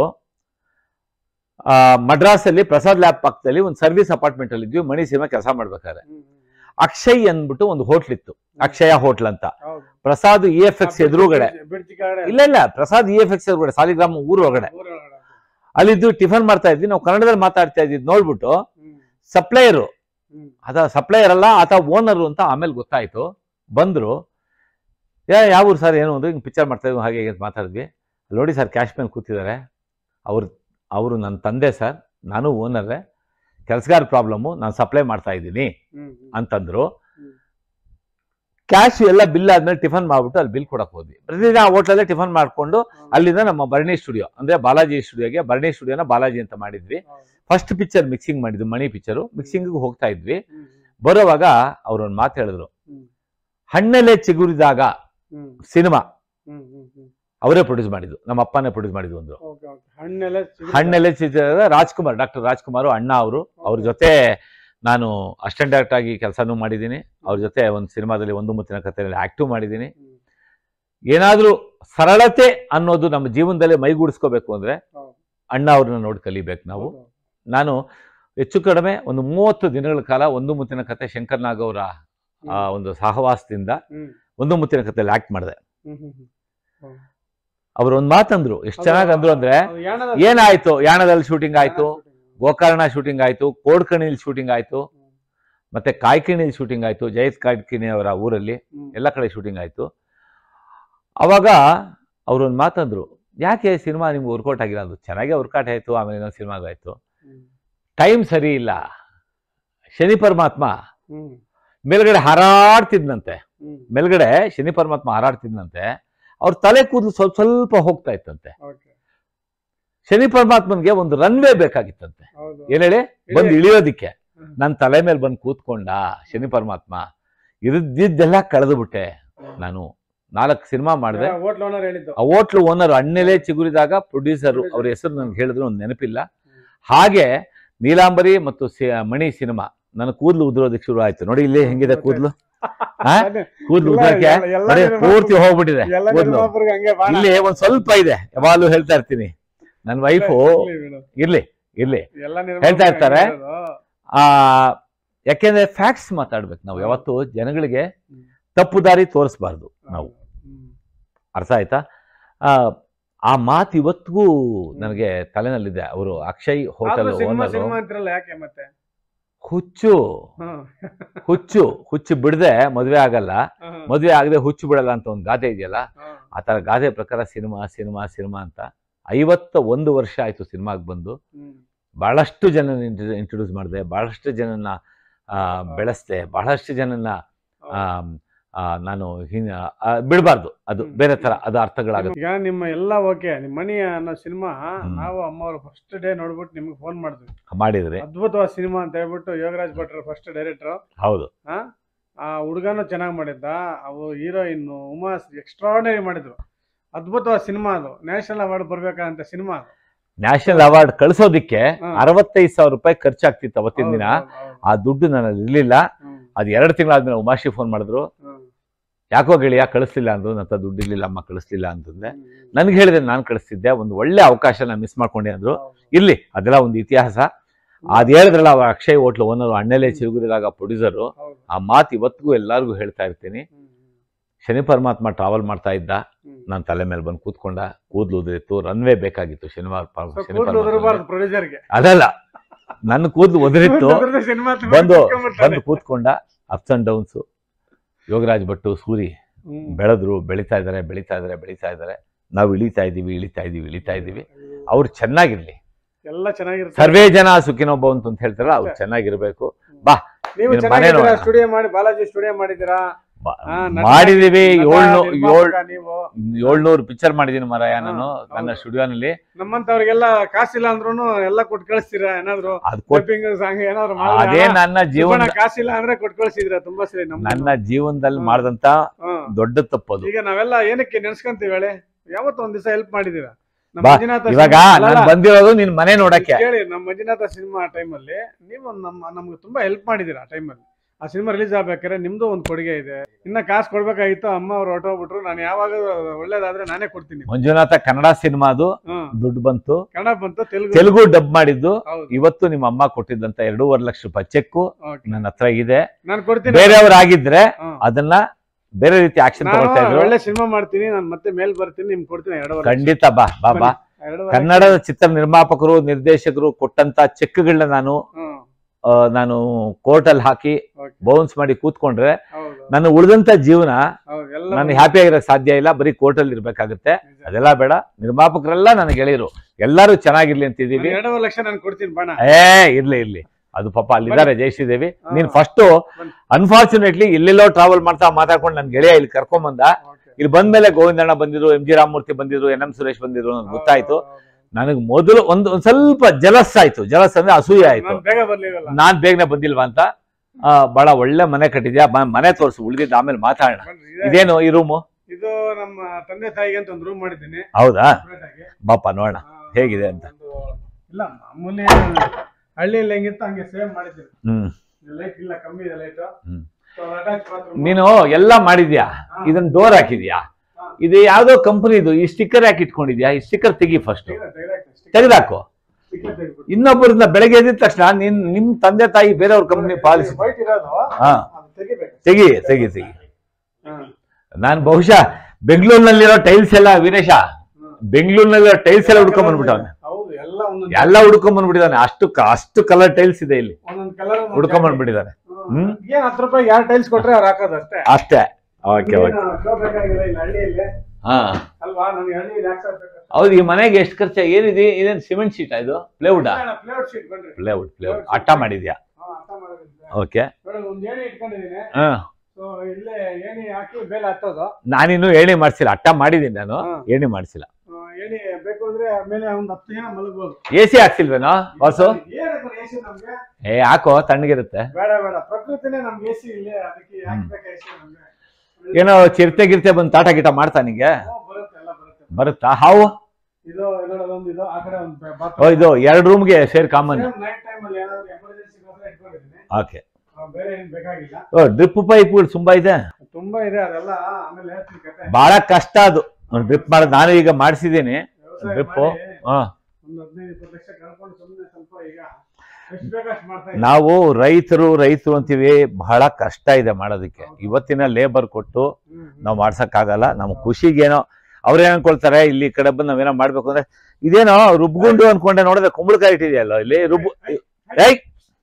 ಆ, ಮಡ್ರಾಸಲ್ಲಿ ಪ್ರಸಾದ್ ಲ್ಯಾಬ್ ಪಕ್ಕದಲ್ಲಿ ಒಂದು ಸರ್ವಿಸ್ ಅಪಾರ್ಟ್ಮೆಂಟ್ ಅಲ್ಲಿ ಇದ್ವಿ ಮಣಿ ಸಿನಿಮಾ ಕೆಲಸ ಮಾಡ್ಬೇಕಾದ್ರೆ ಹ್ಮ್, ಹ್ಮ್, ಅಕ್ಷಯ್ ಅಂದ್ಬಿಟ್ಟು ಒಂದು ಹೋಟ್ಲ್ ಇತ್ತು ಅಕ್ಷಯ ಹೋಟ್ಲ್ ಅಂತ ಹೌದು. ಪ್ರಸಾದ್ ಇ ಎಫ್ ಎಕ್ಸ್ ಎದುರುಗಡೆ ಬಿಡ್ಜಿ- ಬಿಡ್ಜಿ ಕಡೆ ಇಲ್ಲ ಇಲ್ಲ ಪ್ರಸಾದ್ ಇ ಎಫ್ ಎಕ್ಸ್ ಎದುರುಗಡೆ ಸಾಲಿಗ್ರಾಮ ಊರ್ ಒಳಗಡೆ ಊರೊಳಗಡೆ. ಅಲ್ಲಿದ್ದು ಟಿಫನ್ ಮಾಡ್ತಾ ಇದ್ವಿ ನಾವು ಕನ್ನಡದಲ್ಲಿ ಮಾತಾಡ್ತಾ ಇದ್ದಿದ್ದು ನೋಡ್ಬಿಟ್ಟು ಹ್ಮ್, ಸಪ್ಲೈಯರು ಹ್ಮ್, ಅದ ಸಪ್ಲೈಯರ್ ಅಲ್ಲ ಆತ ಓನರು ಅಂತ ಆಮೇಲೆ ಗೊತ್ತಾಯ್ತು ಬಂದ್ರು ಯಾ ಯಾವ ಊರು ಸರ್ ಏನು ಅಂದ್ರೆ ಹಿಂಗೆ ಪಿಕ್ಚರ್ ಮಾಡ್ತಾ ಇದ್ವಿ ಹಾಗೆ ಹೀಗೆ ಅಂತ ಮಾತಾಡಿದ್ವಿ ನೋಡಿ ಸರ್ ಕ್ಯಾಶ್ ಮೇಲೆ ಕೂತಿದ್ದಾರೆ ಅವ್ರು ಅವರು ನನ್ನ ತಂದೆ ಸರ್ ನಾನು ಓನರೇ ಕೆಲಸಗಾರ ಪ್ರಾಬ್ಲಮ್ಮು ನಾನು ಸಪ್ಲೈ ಮಾಡ್ತಾ ಇದ್ದೀನಿ ಹ್ಮ್, ಹ್ಮ್. ಅಂತಂದ್ರು ಕ್ಯಾಶ್ ಎಲ್ಲ ಬಿಲ್ ಆದ್ಮೇಲೆ ಟಿಫನ್ ಮಾಡ್ಬಿಟ್ಟು ಅಲ್ಲಿ ಬಿಲ್ ಕೊಡಕ್ ಹೋದ್ವಿ ಪ್ರತಿದಿನ ಆ ಹೋಟ್ಲಲ್ಲೇ ಟಿಫನ್ ಮಾಡ್ಕೊಂಡು ಅಲ್ಲಿಂದ ನಮ್ಮ ಭರಣಿ ಸ್ಟುಡಿಯೋ ಅಂದ್ರೆ ಬಾಲಾಜಿ ಸ್ಟುಡಿಯೋಗೆ ಭರಣಿ ಸ್ಟುಡಿಯೋನ ಬಾಲಾಜಿ ಅಂತ ಮಾಡಿದ್ವಿ ಫಸ್ಟ್ ಪಿಕ್ಚರ್ ಮಿಕ್ಸಿಂಗ್ ಮಾಡಿದ್ವಿ ಮಣಿ ಪಿಕ್ಚರು ಮಿಕ್ಸಿಂಗ್ ಹೋಗ್ತಾ ಇದ್ವಿ ಬರೋವಾಗ ಅವ್ರು ಒಂದು ಮಾತು ಹೇಳಿದ್ರು ಹ್ಮ್. ಹಣ್ಣೆಲೆ ಚಿಗುರಿದಾಗ ಹ್ಮ್ ಸಿನಿಮಾ ಹ್ಮ್ ಹ್ಮ್ ಹ್ಮ್ ಅವರೇ ಪ್ರೊಡ್ಯೂಸ್ ಮಾಡಿದ್ದು ನಮ್ಮ ಅಪ್ಪನೇ ಪ್ರೊಡ್ಯೂಸ್ ಮಾಡಿದ್ದು ಅಂದ್ರು ಓಕೆ ಓಕೆ ಹಣ್ಣೆಲ್ಲ ಸಿಗುತ್ತೆ. ಹಣ್ಣೆಲೆ ಚಿತ್ರದ ರಾಜ್ಕುಮಾರ್ ಡಾಕ್ಟರ್ ರಾಜ್ಕುಮಾರ್ ಅಣ್ಣ ಅವರು ಅವ್ರ ಜೊತೆ ನಾನು ಅಸಿಸ್ಟೆಂಟ್ ಡೈರೆಕ್ಟರ್ ಆಗಿ ಕೆಲಸನೂ ಮಾಡಿದ್ದೀನಿ ಅವ್ರ ಜೊತೆ ಒಂದು ಸಿನಿಮಾದಲ್ಲಿ ಒಂದು ಮುತ್ತಿನ ಕಥೆಯಲ್ಲಿ ಆಕ್ಟಿವ್ ಮಾಡಿದ್ದೀನಿ ಹ್ಮ್. ಏನಾದ್ರೂ ಸರಳತೆ ಅನ್ನೋದು ನಮ್ಮ ಜೀವನದಲ್ಲಿ ಮೈಗೂಡಿಸ್ಕೋಬೇಕು ಅಂದ್ರೆ ಹೌದು. ಅಣ್ಣ ಅವ್ರನ್ನ ನೋಡಿ ಕಲಿಬೇಕು ನಾವು ಹೌದು. ನಾನು ಹೆಚ್ಚು ಕಡಿಮೆ ಒಂದು ಮೂವತ್ತು ದಿನಗಳ ಕಾಲ ಒಂದು ಮುತ್ತಿನ ಕತೆ ಶಂಕರ್ ನಾಗ್ ಅವರ ಆ ಒಂದು ಸಹವಾಸದಿಂದ ಹ್ಮ್ ಒಂದು ಮುತ್ತಿನ ಕಥೆಯಲ್ಲಿ ಆಕ್ಟ್ ಮಾಡಿದೆ ಹ್ಮ್ ಹ್ಮ್ ಹ್ಮ್ ಅವ್ರು ಒಂದು ಮಾತಂದ್ರು ಎಷ್ಟು ಚೆನ್ನಾಗಿ ಅಂದ್ರು ಅಂದ್ರೆ ಅದು ಯಾಣದ- ಏನಾಯ್ತು ಯಾಣದಲ್ಲಿ ಶೂಟಿಂಗ್ ಆಯ್ತು ಯಾಣದ shooting. ಗೋಕರ್ಣ ಶೂಟಿಂಗ್ ಆಯ್ತು ಕೋಡ್ಕಣಿಲ್ ಶೂಟಿಂಗ್ ಆಯ್ತು ಮತ್ತೆ ಕಾಯ್ಕಿಣಿಲ್ ಶೂಟಿಂಗ್ ಆಯ್ತು ಜಯತ್ ಕಾಯ್ಕಿಣಿ ಅವರ ಊರಲ್ಲಿ ಹ್ಮ್. ಎಲ್ಲ ಕಡೆ ಶೂಟಿಂಗ್ ಆಯ್ತು ಅವಾಗ ಅವ್ರೊಂದು ಮಾತಂದ್ರು ಯಾಕೆ ಸಿನಿಮಾ ನಿಮ್ಗೆ ವರ್ಕೌಟ್ ಆಗಿಲ್ಲ ಅದು ಚೆನ್ನಾಗೇ ವರ್ಕೌಟ್ ಆಯ್ತು ಆಮೇಲೆ ಇನ್ನೊಂದು ಸಿನಿಮಾಗಾಯ್ತು ಹ್ಮ್. ಟೈಮ್ ಸರಿ ಇಲ್ಲ ಶನಿ ಪರಮಾತ್ಮ ಹ್ಮ್. ಮೇಲ್ಗಡೆ ಹಾರಾಡ್ತಿದ್ನಂತೆ ಹ್ಮ್. ಮೇಲ್ಗಡೆ ಶನಿ ಪರಮಾತ್ಮ ಹಾರಾಡ್ತಿದ್ನಂತೆ ಅವ್ರ ತಲೆ ಕೂದಲು ಸ್ವಲ್ಪ ಸ್ವಲ್ಪ ಹೋಗ್ತಾ ಇತ್ತಂತೆ Okay. ಶನಿ ಪರಮಾತ್ಮನ್ಗೆ ಒಂದು ರನ್ವೇ ಬೇಕಾಗಿತ್ತಂತೆ ಹೌದು. ಏನ್ ಹೇಳಿ ಬಂದು ಇಳಿ- ಇಳಿಯೋದಿಕ್ಕೆ ಹ್ಮ್. ನನ್ನ ತಲೆ ಮೇಲೆ ಬಂದು ಕೂತ್ಕೊಂಡ ಶನಿ ಪರಮಾತ್ಮ ಇರದಿದ್ದೆಲ್ಲ ಕಳೆದು ಬಿಟ್ಟೆ ನಾನು ನಾಲ್ಕು ಸಿನಿಮಾ ಮಾಡಿದೆ ಯಾ, ಹೋಟ್ಲ್ ಓನರ್ ಹೇಳಿದ್ದು ಆ ಹೋಟ್ಲು ಓನರ್ ಅಣ್ಣೆಲೆ ಚಿಗುರಿದಾಗ ಪ್ರೊಡ್ಯೂಸರ್ ಅವ್ರ ಹೆಸರು ನನ್ಗೆ ಹೇಳಿದ್ರು ಒಂದು ನೆನಪಿಲ್ಲ ಹಾಗೆ ನೀಲಾಂಬರಿ ಮತ್ತು ಸಿ- ಮಣಿ ಸಿನಿಮಾ ನನ್ನ ಕೂದಲು ಉದುರೋದಕ್ಕೆ ಶುರು ಆಯ್ತು ನೋಡಿ ಇಲ್ಲಿ ಹೆಂಗಿದೆ ಕೂದಲು ಆ? ಅದೇ, ಕೂದಲು ಎಲ್ಲ- ಉದ್ರಕ್ಕೆ ಎಲ್ಲ- ಎಲ್ಲ ನೋಡಿ ನಿರ್ಮಾಪಕರು- ಪೂರ್ತಿ ಹೋಗ್ಬಿಟ್ಟಿದೆ ಎಲ್ಲ ಕೂದಲು ನಿರ್ಮಾಪಕರಿಗೆ ಹಂಗೆ ಬಾಣ. ಇಲ್ಲಿ ಒಂದ್ ಸ್ವಲ್ಪ ಇದೆ ಯಾವಾಗಲೂ ಹೇಳ್ತಾ ಇರ್ತೀನಿ ನನ್ನ ವೈಫು ಇರ್ಲಿ ಬಿಡು. ಇರ್ಲಿ ಇರ್ಲಿ ಎಲ್ಲ ಹೇಳ್ತಾ ಇರ್ತಾರೆ. ಹಂಗೆ ಇರೋದು. ಆ ಯಾಕೆಂದ್ರೆ ಫ್ಯಾಕ್ಟ್ಸ್ ಮಾತಾಡ್ಬೇಕು ನಾವು ಯಾವತ್ತು ಜನಗಳಿಗೆ ಹ್ಮ್. ತಪ್ಪು ದಾರಿ ತೋರಿಸ್ಬಾರ್ದು ನಾವು ಹ್ಮ್. ಅರ್ಥ ಆಯ್ತಾ ಆ, ಆ ಮಾತು ಇವತ್ತಿಗೂ ನನಗೆ ತಲೆನಲ್ಲಿದೆ ಅವರು ಅಕ್ಷಯ್ ಹೋಟೆಲ್ ಆದ್ರೂ ಸಿನಿಮಾ ಓನರು ಸಿನಿಮಾ ಅಂತಿರಲ್ಲ ಯಾಕೆ ಮತ್ತೆ ಹುಚ್ಚು ಹ್ಮ್. ಹುಚ್ಚು ಹುಚ್ಚು ಬಿಡದೆ ಮದುವೆ ಆಗಲ್ಲ ಹ್ಮ್. ಮದುವೆ ಆಗದೆ ಹುಚ್ಚು ಬಿಡಲ್ಲ ಅಂತ ಒಂದು ಗಾದೆ ಇದೆಯಲ್ಲ ಹ್ಮ್. ಆ ಥರ ಗಾದೆ ಪ್ರಕಾರ ಸಿನಿಮಾ ಸಿನಿಮಾ ಸಿನಿಮಾ ಅಂತ ಐವತ್ತ ಒಂದು ವರ್ಷ ಆಯ್ತು ಸಿನಿಮಾಗೆ ಬಂದು ಹ್ಮ್. ಬಹಳಷ್ಟು ಜನ ಇಂಟ್ರೊಡ್ಯೂಸ್ ಮಾಡಿದೆ ಬಹಳಷ್ಟು ಜನನ ಆ, ಬೆಳೆಸ್ದೆ ಬಹಳಷ್ಟು ಜನನ ಆ, ಆ, ನಾನು ಹಿನ್ ಬಿಡಬಾರ್ದು ಅದು ಹ್ಮ್. ಬೇರೆ ತರ ಅದು ಅರ್ಥಗಳಾಗುತ್ತೆ ಈಗ ನಿಮ್ಮ ಎಲ್ಲ ಓಕೆ ನಿಮ್ಮ ಮನಿ ಅನ್ನೋ ಸಿನಿಮಾ ಹ್ಮ್. ನಾವು ಅಮ್ಮವ್ರು ಫಸ್ಟ್ ಡೇ ನೋಡ್ಬಿಟ್ಟು ನಿಮ್ಗೆ ಫೋನ್ ಮಾಡಿದ್ವಿ ಮಾಡಿದ್ರಿ ಅದ್ಭುತವಾದ ಸಿನಿಮಾ ಅಂತ ಹೇಳ್ಬಿಟ್ಟು ಯೋಗರಾಜ್ ಭಟ್ರು ಫಸ್ಟ್ ಡೈರೆಕ್ಟರ್ ಹೌದು ಆ ಹುಡುಗನೂ ಚೆನ್ನಾಗಿ ಮಾಡಿದ್ದ ಅವು ಹೀರೋಯಿನ್ ಉಮಾ ಎಕ್ಸ್ಟ್ರಾರ್ಡನರಿ ಮಾಡಿದ್ರು ಅದ್ಭುತವಾದ ಸಿನಿಮಾ ಅದು ನ್ಯಾಷನಲ್ ಅವಾರ್ಡ್ ಬರ್ಬೇಕಂತ ಸಿನಿಮಾ ಅದು ನ್ಯಾಷನಲ್ ಅವಾರ್ಡ್ ಕಳಿಸೋದಿಕ್ಕೆ ಹ್ಮ್. ಅರವತ್ತೈದು ಸಾವಿರ ರೂಪಾಯಿ ಖರ್ಚಾಗ್ತಿತ್ತು ಅವತ್ತಿನ ದಿನ ಹೌದು, ಹೌದು, ಹೌದು. ಆ ದುಡ್ಡು ನನ್ನಲ್ಲಿ ಇರ್ಲಿಲ್ಲ ಹ್ಮ್, ಅದು ಎರಡು ತಿಂಗಳಾದ್ಮೇಲೆ ಉಮಾಶಿ ಫೋನ್ ಮಾಡಿದ್ರು ಹ್ಮ್, ಯಾಕೋ ಗೆಳೆಯ ಕಳಿಸ್ಲಿಲ್ಲ ಅಂದ್ರು ನನ್ನ ಹತ್ರ ದುಡ್ಡು ಇರ್ಲಿಲ್ಲ ಅಮ್ಮ ಕಳಿಸ್ಲಿಲ್ಲ ಅಂತಂದೆ ಹ್ಮ್, ನನ್ಗೆ ಹೇಳಿದ್ರೆ ನಾನು ಕಳಿಸ್ತಿದ್ದೆ ಒಂದು ಒಳ್ಳೆ ಅವಕಾಶನ ಮಿಸ್ ಮಾಡ್ಕೊಂಡೆ ಅಂದ್ರು ಹೌದು. ಇರ್ಲಿ ಅದೆಲ್ಲ ಒಂದು ಇತಿಹಾಸ ಅದ್ ಹೇಳಿದ್ರಲ್ಲ ಅವ ಅಕ್ಷಯ್ ಹೋಟ್ಲು ಓನರು ಅಣ್ಣೆಲೆ ಚಿಗುರಿದಾಗ ಪ್ರೊಡ್ಯೂಸರು ಹೌದು. ಆ ಮಾತು ಇವತ್ತಿಗೂ ಎಲ್ಲರಿಗೂ ಹೇಳ್ತಾ ಇರ್ತೀನಿ ಹ್ಮ್, ಶನಿ ಪರಮಾತ್ಮ ಟ್ರಾವೆಲ್ ಮಾಡ್ತಾ ಇದ್ದ ಹ್ಮ್. ನನ್ನ ತಲೆ ಮೇಲೆ ಬಂದು ಕೂತ್ಕೊಂಡ ಕೂದಲು ಉದುರಿತ್ತು ರನ್ವೇ ಬೇಕಾಗಿತ್ತು ಶನಿವಾರ ಪ- ಸೊ ಶನಿ ಕೂದ್ಲು ಪರಮಾತ್ಮನಿಗೆ. ಉದುರಬಾರ್ದು ಪ್ರೊಡ್ಯೂಸರ್ಗೆ ಅದಲ್ಲ ನನ್ನ ಕೂದಲು ಉದುರಿತ್ತು ಸಿನಿಮಾ ಬಂದು ಬಂದು ಕೂತ್ಕೊಂಡ ups and downs Yogaraj Bhat Suri ಬೆಳೆದ್ರು ಬೆಳೀತಾ ಇದ್ದಾರೆ ಬೆಳೀತಾ ಇದ್ದಾರೆ ಬೆಳೀತಾ ಇದ್ದಾರೆ ನಾವು ಇಳಿತಾ ಇದ್ದೀವಿ ಇಳಿತಾ ಇದ್ದೀವಿ ಇಳಿತಾ ಇದ್ದೀವಿ ಅವ್ರು ಚೆನ್ನಾಗಿರ್ಲಿ ಎಲ್ಲ ಚೆನ್ನಾಗಿರುತ್ತೆ ಸರ್ವೇ ಜನ ಸುಖಿನೋ ಭವಂತು ಅಂತ ಹೇಳ್ತಾರಲ್ಲ ಅವ್ರು ಚೆನ್ನಾಗಿರ್ಬೇಕು ನೀವು ನಿನ್ನ ಮನೆ ಚೆನ್ನಾಗಿದ್ದೀರಾ ನೋಡೋಣ. ಸ್ಟುಡಿಯೋ ಮಾಡಿ ಬಾಲಾಜಿ ಸ್ಟುಡಿಯೋ ಮಾಡಿದ್ದೀರಾ ಬ- ಹಾ, ನಟ- ಮಾಡಿದೀವಿ ನಟ, ಏಳ್ನೂ ಏಳ್ ನಿರ್ಮಾಪಕ ನೀವು ಏಳ್ನೂರು ಪಿಕ್ಚರ್ ಮಾಡಿದೀನಿ ಮರಾಯ ನಾನು ಹಾ, ನನ್ನ ಹೌದು. ಸ್ಟುಡಿಯೋನಲ್ಲಿ ನಮ್ಮಂತವ್ರಿಗೆಲ್ಲ ಕಾಸಿಲ್ಲ ಅಂದ್ರೂ ಎಲ್ಲ ಕೊಟ್ಟು ಕಳಿಸ್ತೀರಾ ಏನಾದ್ರು ಅದು ಕೊಟ್ಟು ಡಬ್ಬಿಂಗ್ ಸಾಂಗ್ ಏನಾದ್ರು ಅದೇ ಮಾಡಿದ್ರೆ ನನ್ನ ಜೀವನ ಸುಬ್ಬಣ್ಣ ಕಾಸಿಲ್ಲ ಅಂದ್ರೆ ಕೊಟ್ಟು ಕಳಿಸಿದ್ರ ತುಂಬಾ ಸರಿ ನಮ್ಮ ನನ್ನ ಜೀವನದಲ್ಲಿ ಹ್ಮ್. ಮಾಡಿದಂತ ಹ್ಮ್. ದೊಡ್ಡ ತಪ್ಪದು ಈಗ ನಾವೆಲ್ಲ ಏನಕ್ಕೆ ನೆನ್ಸ್ಕೊಂತೀವಿ ಹೇಳಿ ಯಾವತ್ತೋ ಒಂದ್ ದಿವಸ ಹೆಲ್ಪ್ ಮಾಡಿದೀರಾ ನಮ್ಮ ಬಾ, ಮಂಜುನಾಥ ಇವಾಗ ಸಿನಿಮಾ- ನಾನು ಅಲ್ಲ, ಬಂದಿರೋದು ನಿನ್ ಮನೆ ನೋಡಕ್ಕೆ ಕೇಳಿ ನಮ್ಮ ಮಂಜುನಾಥ ಸಿನಿಮಾ ಟೈಮಲ್ಲಿ ನೀವು ನಮ್ಮ ನಮ್ಗೆ ತುಂಬಾ ಹೆಲ್ಪ್ ಮಾಡಿದೀರಾ ಆ ಟೈಮಲ್ಲಿ ಆ ಸಿನಿಮಾ ರಿಲೀಸ್ ಆಗ್ಬೇಕಾದ್ರೆ ನಿಮ್ದು ಒಂದು ಕೊಡುಗೆ ಇದೆ ಇನ್ನ ಕಾಸು ಕೊಡ್ಬೇಕಾಗಿತ್ತು ಅಮ್ಮ ಅವ್ರು ಹೊಟ್ಟೋಗ್ಬಿಟ್ರು ನಾನು ಯಾವಾಗ ಒಳ್ಳೇದಾದ್ರೆ ನಾನೇ ಕೊಡ್ತೀನಿ ಮಂಜುನಾಥ ಕನ್ನಡ ಸಿನಿಮಾದು ಹ್ಮ್ ದುಡ್ಡು ಬಂತು ಕನ್ನಡ ಬಂತು ತೆಲುಗು ತೆಲುಗು ಡಬ್ ಮಾಡಿದ್ದು ಹೌದು ಇವತ್ತು ನಿಮ್ಮ ಅಮ್ಮ ಕೊಟ್ಟಿದ್ದಂತ ಎರಡೂವರೆ ಲಕ್ಷ ರೂಪಾಯಿ ಚೆಕ್ಕು ಓಕೆ ನನ್ನ ಹತ್ರ ಇದೆ ನಾನು ಕೊಡ್ತೀನಿ ಬೇರೆಯವ್ರಾಗಿದ್ರೆ ಹ್ಮ್. ಅದನ್ನ ಬೇರೆ ರೀತಿ ಆಕ್ಷನ್ ನಾನು ತಗೊಳ್ತಾ ಇದ್ರು ಒಳ್ಳೆ ಸಿನಿಮಾ ಮಾಡ್ತೀನಿ ನಾನು ಮತ್ತೆ ಮೇಲ್ ಬರ್ತೀನಿ ನಿಮ್ಗೆ ಕೊಡ್ತೀನಿ ಎರಡು ವರ್ಷ ಖಂಡಿತ ಬಾ ಬಾ ಬಾ ಕನ್ನಡದ ಚಿತ್ರ ನಿರ್ಮಾಪಕರು ನಿರ್ದೇಶಕರು ಕೊಟ್ಟಂತ ಚೆಕ್ಗಳನ್ನ ನಾನು ಹ್ಮ್ ಆ, ನಾನು ಕೋರ್ಟಲ್ಲಿ ಹಾಕಿ ಓಕೆ ಬೌನ್ಸ್ ಮಾಡಿ ಕೂತ್ಕೊಂಡ್ರೆ ಹೌದು ನನ್ನ ಉಳಿದಂತ ಜೀವನ ಹೌದು ಎಲ್ಲ ನಾನು ಹ್ಯಾಪಿ ಆಗಿರಕ್ ಸಾಧ್ಯ ಇಲ್ಲ ಬರೀ ಕೋರ್ಟಲ್ಲಿ ಇರ್ಬೇಕಾಗುತ್ತೆ ನಿಜ. ಅದೆಲ್ಲ ಬೇಡ ನಿರ್ಮಾಪಕರೆಲ್ಲ ನನಗೆ ಗೆಳೆಯರು ಎಲ್ಲರೂ ಚೆನ್ನಾಗಿರ್ಲಿ ಅಂತಿದೀವಿ ನಾನು ಎರಡೂವರೆ ಲಕ್ಷ ನಾನು ಕೊಡ್ತೀನಿ ಬಣ ಏ ಇರ್ಲಿ ಇರ್ಲಿ ಅದು ಪಾಪ ಅಲ್ಲಿದ್ದಾರೆ ಜಯಶ್ರೀದೇವಿ ಹಾ. ನೀನ್ ಫಸ್ಟ್ ಬನ್ನಿ. ಅನ್ಫಾರ್ಚುನೇಟ್ಲಿ ಎಲ್ಲೆಲ್ಲೋ ಟ್ರಾವೆಲ್ ಮಾಡ್ತಾ ಮಾತಾಡ್ಕೊಂಡು ನನ್ ಗೆಳೆಯ ಇಲ್ಲಿ ಕರ್ಕೊಂಡ್ ಬಂದ ಇಲ್ಲಿ ಬಂದ್ಮೇಲೆ ಗೋವಿಂದಣ್ಣ ಬಂದಿದ್ರು ಎಂ ಜಿ ರಾಮಮೂರ್ತಿ ಬಂದಿದ್ರು ಎನ್ ಎಂ ಸುರೇಶ್ ಬಂದಿದ್ರು ನನಗೆ ಗೊತ್ತಾಯ್ತು ನನಗೆ ಮೊದಲು ಒಂದು ಒಂದ್ ಸ್ವಲ್ಪ ಜಲಸ್ ಆಯ್ತು ಜಲಸ್ ಅಂದ್ರೆ ಅಸೂಯೆ ಆಯ್ತು ನಾನು ಬೇಗ ಬರ್ಲಿವಲ್ಲ ನಾನ್ ಬೇಗನೆ ಬಂದಿಲ್ವಾ ಅಂತ ಆ, ಬಹಳ ಒಳ್ಳೆ ಮನೆ ಕಟ್ಟಿದ್ಯಾ ಮ- ಮನೆ ತೋರಿಸು ಉಳಿದಿದ್ದು ಆಮೇಲೆ ಮಾತಾಡೋಣ ಬನ್ರಿ, ಇದೆ. ಇದೇನು ಈ ರೂಮು ಇದು ನಮ್ಮ ತಂದೆ ತಾಯಿಗೆ ಅಂತ ಒಂದು ರೂಮ್ ಮಾಡಿದ್ದೀನಿ ಹೌದಾ separate ಆಗಿ. ಬಾಪ ನೋಡೋಣ ಆ, ಹೇಗಿದೆ ಅಂತ. ಒಂದು- ಇಲ್ಲ ಮಾಮೂಲಿ ಹಳ್ಳಿಯಲ್ಲಿ ಹೆಂಗಿತ್ತು ಹಂಗೆ ಸೇಮ್ ಮಾಡಿದ್ದೀವಿ ಹ್ಮ್ ಲೈಟ್ ಇಲ್ಲ ಕಮ್ಮಿ ಇದೆ ಲೈಟ್ ಹ್ಮ್. ಅಟ್ಯಾಚ್ ಬಾತ್ರೂಮ್ ನೀನು ಎಲ್ಲ ಮಾಡಿದ್ಯಾ ಇದನ್ನ ಡೋರ್ ಹಾಕಿದ್ಯಾ ಹಾ. ಇದು ಯಾವ್ದೋ ಕಂಪನಿದು ಈ ಸ್ಟಿಕ್ಕರ್ ಯಾಕೆ ಇಟ್ಕೊಂಡಿದ್ಯಾ ಈ ಸ್ಟಿಕ್ಕರ್ ತೆಗಿ ಫಸ್ಟ್ ತೆಗೆದಾಕು ಇನ್ನೊಬ್ಬರನ್ನ ಬೆಳಗ್ಗೆ ಎದ್ದ ತಕ್ಷಣ ನಿನ್ ನಿಮ್ ತಂದೆ ತಾಯಿ ಬೇರೆಯವ್ರ ಕಂಪನಿ ಪಾಲಿಸಿ ವೈಟ್ ಇರೋದು ಹಾ ಅದು ತೆಗಿಬೇಕು ತೆಗಿ ತೆಗಿ ತೆಗಿ ಹಾ. ನಾನು ಬಹುಶಃ ಬೆಂಗಳೂರಿನಲ್ಲಿರೋ ಟೈಲ್ಸ್ ಎಲ್ಲ ವೀರೇಶ ಹ್ಮ್. ಬೆಂಗಳೂರಿನಲ್ಲಿರೋ ಟೈಲ್ಸ್ ಎಲ್ಲ ಹುಡ್ಕೊಂಡ್ ಬಂದ್ಬಿಟ್ಟವನೆ ಹೌದು ಎಲ್ಲ ಒಂದೊಂದು ಎಲ್ಲ ಹುಡ್ಕೊಂಡ್ ಬಂದ್ಬಿಟ್ಟಿದ್ದಾನೆ ಅಷ್ಟು ಕ- ಅಷ್ಟು ಕಲರ್ ಟೈಲ್ಸ್ ಇದೆ ಇಲ್ಲಿ ಒಂದೊಂದು ಕಲರ್ ಹುಡ್ಕೊಂಡ್ ಬಂದ್ಬಿಟ್ಟಿದ್ದಾನೆ ಹ್ಮ್. ಏನ್ ಹತ್ತು ರೂಪಾಯಿ ಯಾರು ಟೈಲ್ಸ್ ಕೊಟ್ರೆ ಅವ್ರು ಹಾಕೋದು ಅಷ್ಟೇ ಅಷ್ಟೇ ಓಕೆ ಓಕೆ ಏನು show ಬೇಕಾಗಿಲ್ಲ ಇಲ್ಲಿ ಹಳ್ಳಿಯಲ್ಲಿ ಹಾ ಅಲ್ವಾ ನನಗೆ ಹಳ್ಳಿಯಲ್ಲಿ ಯಾಕೆ ಬೇಕು ಹೌದು ಈ ಮನೆಗೆ ಎಷ್ಟು ಖರ್ಚು ಏನಿದೆ ಇದೇನು ಸಿಮೆಂಟ್ ಶೀಟ್ ಇದು ಪ್ಲೇವುಡ್ ಪ್ಲೇಔಟ್ ಶೀಟ್ ಬನ್ರಿ ಪ್ಲೇವುಡ್ ಪ್ಲೇವುಡ್ ಅಟ್ಟ ಮಾಡಿದ್ಯಾ ಹಾ ಅರ್ಥ ಮಾಡೋದಿಲ್ಲ ಓಕೆ ನೋಡಿ ಒಂದು ಏಣಿ ಇಟ್ಕೊಂಡಿದ್ದೀನಿ ಹಾ ಸೊ ಇಲ್ಲೇ ಏಣಿ ಹಾಕಿ ಬೇಲೆ ಹತ್ತೋದು ನಾನಿನ್ನು ಏಣಿ ಮಾಡ್ಸಿಲ್ಲ ಅಟ್ಟ ಮಾಡಿದ್ದೀನಿ ನಾನು ಹಾ. ಏಣಿ ಮಾಡ್ಸಿಲ್ಲ ಆ, ಏಣಿ ಬೇಕು ಅಂದ್ರೆ ಮೇಲೆ ಒಂದ್ ಹತ್ತು ಜನ ಮಲಗ್ಬೋದು ಎ ಸಿ ಹಾಕ್ಸಿಲ್ವೇನೋ ಹೊಸು ಏನಕ್ಕೆ ಎಸಿ ನಮ್ಗೆ ಏ ಹಾಕೋ ತಣ್ಣಗಿರುತ್ತೆ ಬೇಡ ಬೇಡ ಪ್ರಕೃತಿನೇ ನಮ್ಗೆ ಎಸಿ ಇಲ್ಲಿ ಅದಕ್ಕೆ ಹಾಕ್ಬೇಕು ಎಸಿ ನಮ್ಗೆ ಏನೋ ಚಿರತೆ ಗಿರ್ತೆ ಬಂದು ತಾಟ ಗಿಟ ಮಾಡ್ತಾ ನಿಂಗೆ ಓ, ಬರುತ್ತೆ ಎಲ್ಲ ಬರುತ್ತೆ ಬರುತ್ತಾ ಹಾವು ಇದು ಇದೊಂದು ಇದು ಆ ಕಡೆ ಒಂದು ಓ ಬಾತ್ರೂಮ್ ಇದು ಎರಡು ರೂಮ್ಗೆ ಸೇರ್ ಕಾಮನ್ ನೈಟ್ ಟೈಮ್ ಅಲ್ಲಿ ಏನಾದ್ರು ಎಮರ್ಜೆನ್ಸಿ ಮಾತ್ರ ಇಟ್ಕೊಂಡಿದ್ದೀನಿ ಓಕೆ ಆ, ಬೇರೆ ಏನ್ ಬೇಕಾಗಿಲ್ಲ ಓ ಡ್ರಿಪ್ ಪೈಪ್ಗಳು ತುಂಬಾ ಇದೆ ತುಂಬಾ ಇದೆ ಅದೆಲ್ಲ ಆಮೇಲೆ ಹೇಳ್ತೀನಿ ಕತೆ ಬಹಳ ಕಷ್ಟ ಅದು ಡ್ರಿಪ್ ಮಾಡೋದು ನಾನು ಈಗ ಮಾಡಿಸಿದ್ದೀನಿ ವ್ಯವಸಾಯ ಡ್ರಿಪ್ ಮಾಡಿ ಹಾ ಒಂದು ಹದಿನೈದು ಇಪ್ಪತ್ತು ಲಕ್ಷ ಕಳ್ಕೊಂಡು ಸುಮ್ಮನೆ ಸ್ವಲ್ಪ ಈಗ ಎಷ್ಟು ಬೇಕಷ್ಟು ಮಾಡ್ತಾ ಇದ್ದೀನಿ. ನಾವು ರೈತರು ರೈತರು ಅಂತೀವಿ ಬಹಳ ಕಷ್ಟ ಇದೆ ಮಾಡೋದಕ್ಕೆ ಇವತ್ತಿನ ಲೇಬರ್ ಕೊಟ್ಟು ಹ್ಮ್, ಹ್ಮ್. ನಾವು ಮಾಡ್ಸಕ್ಕಾಗಲ್ಲ ನಮ್ಮ ಖುಷಿಗೇನೋ ಅವ್ರೇನ್ ಅನ್ಕೊಳ್ತಾರೆ ಇಲ್ಲಿ ಈ ಕಡೆ ಬಂದು ನಾವೇನೋ ಮಾಡ್ಬೇಕು ಅಂದ್ರೆ ಇದೇನೋ ರುಬ್ಗುಂಡು ಅನ್ಕೊಂಡೆ ನೋಡಿದ್ರೆ ಕುಂಬಳಕಾಯಿ ಇಟ್ಟಿದೆಯಲ್ಲ ಇಲ್ಲಿ ರುಬ್ ಏಯ್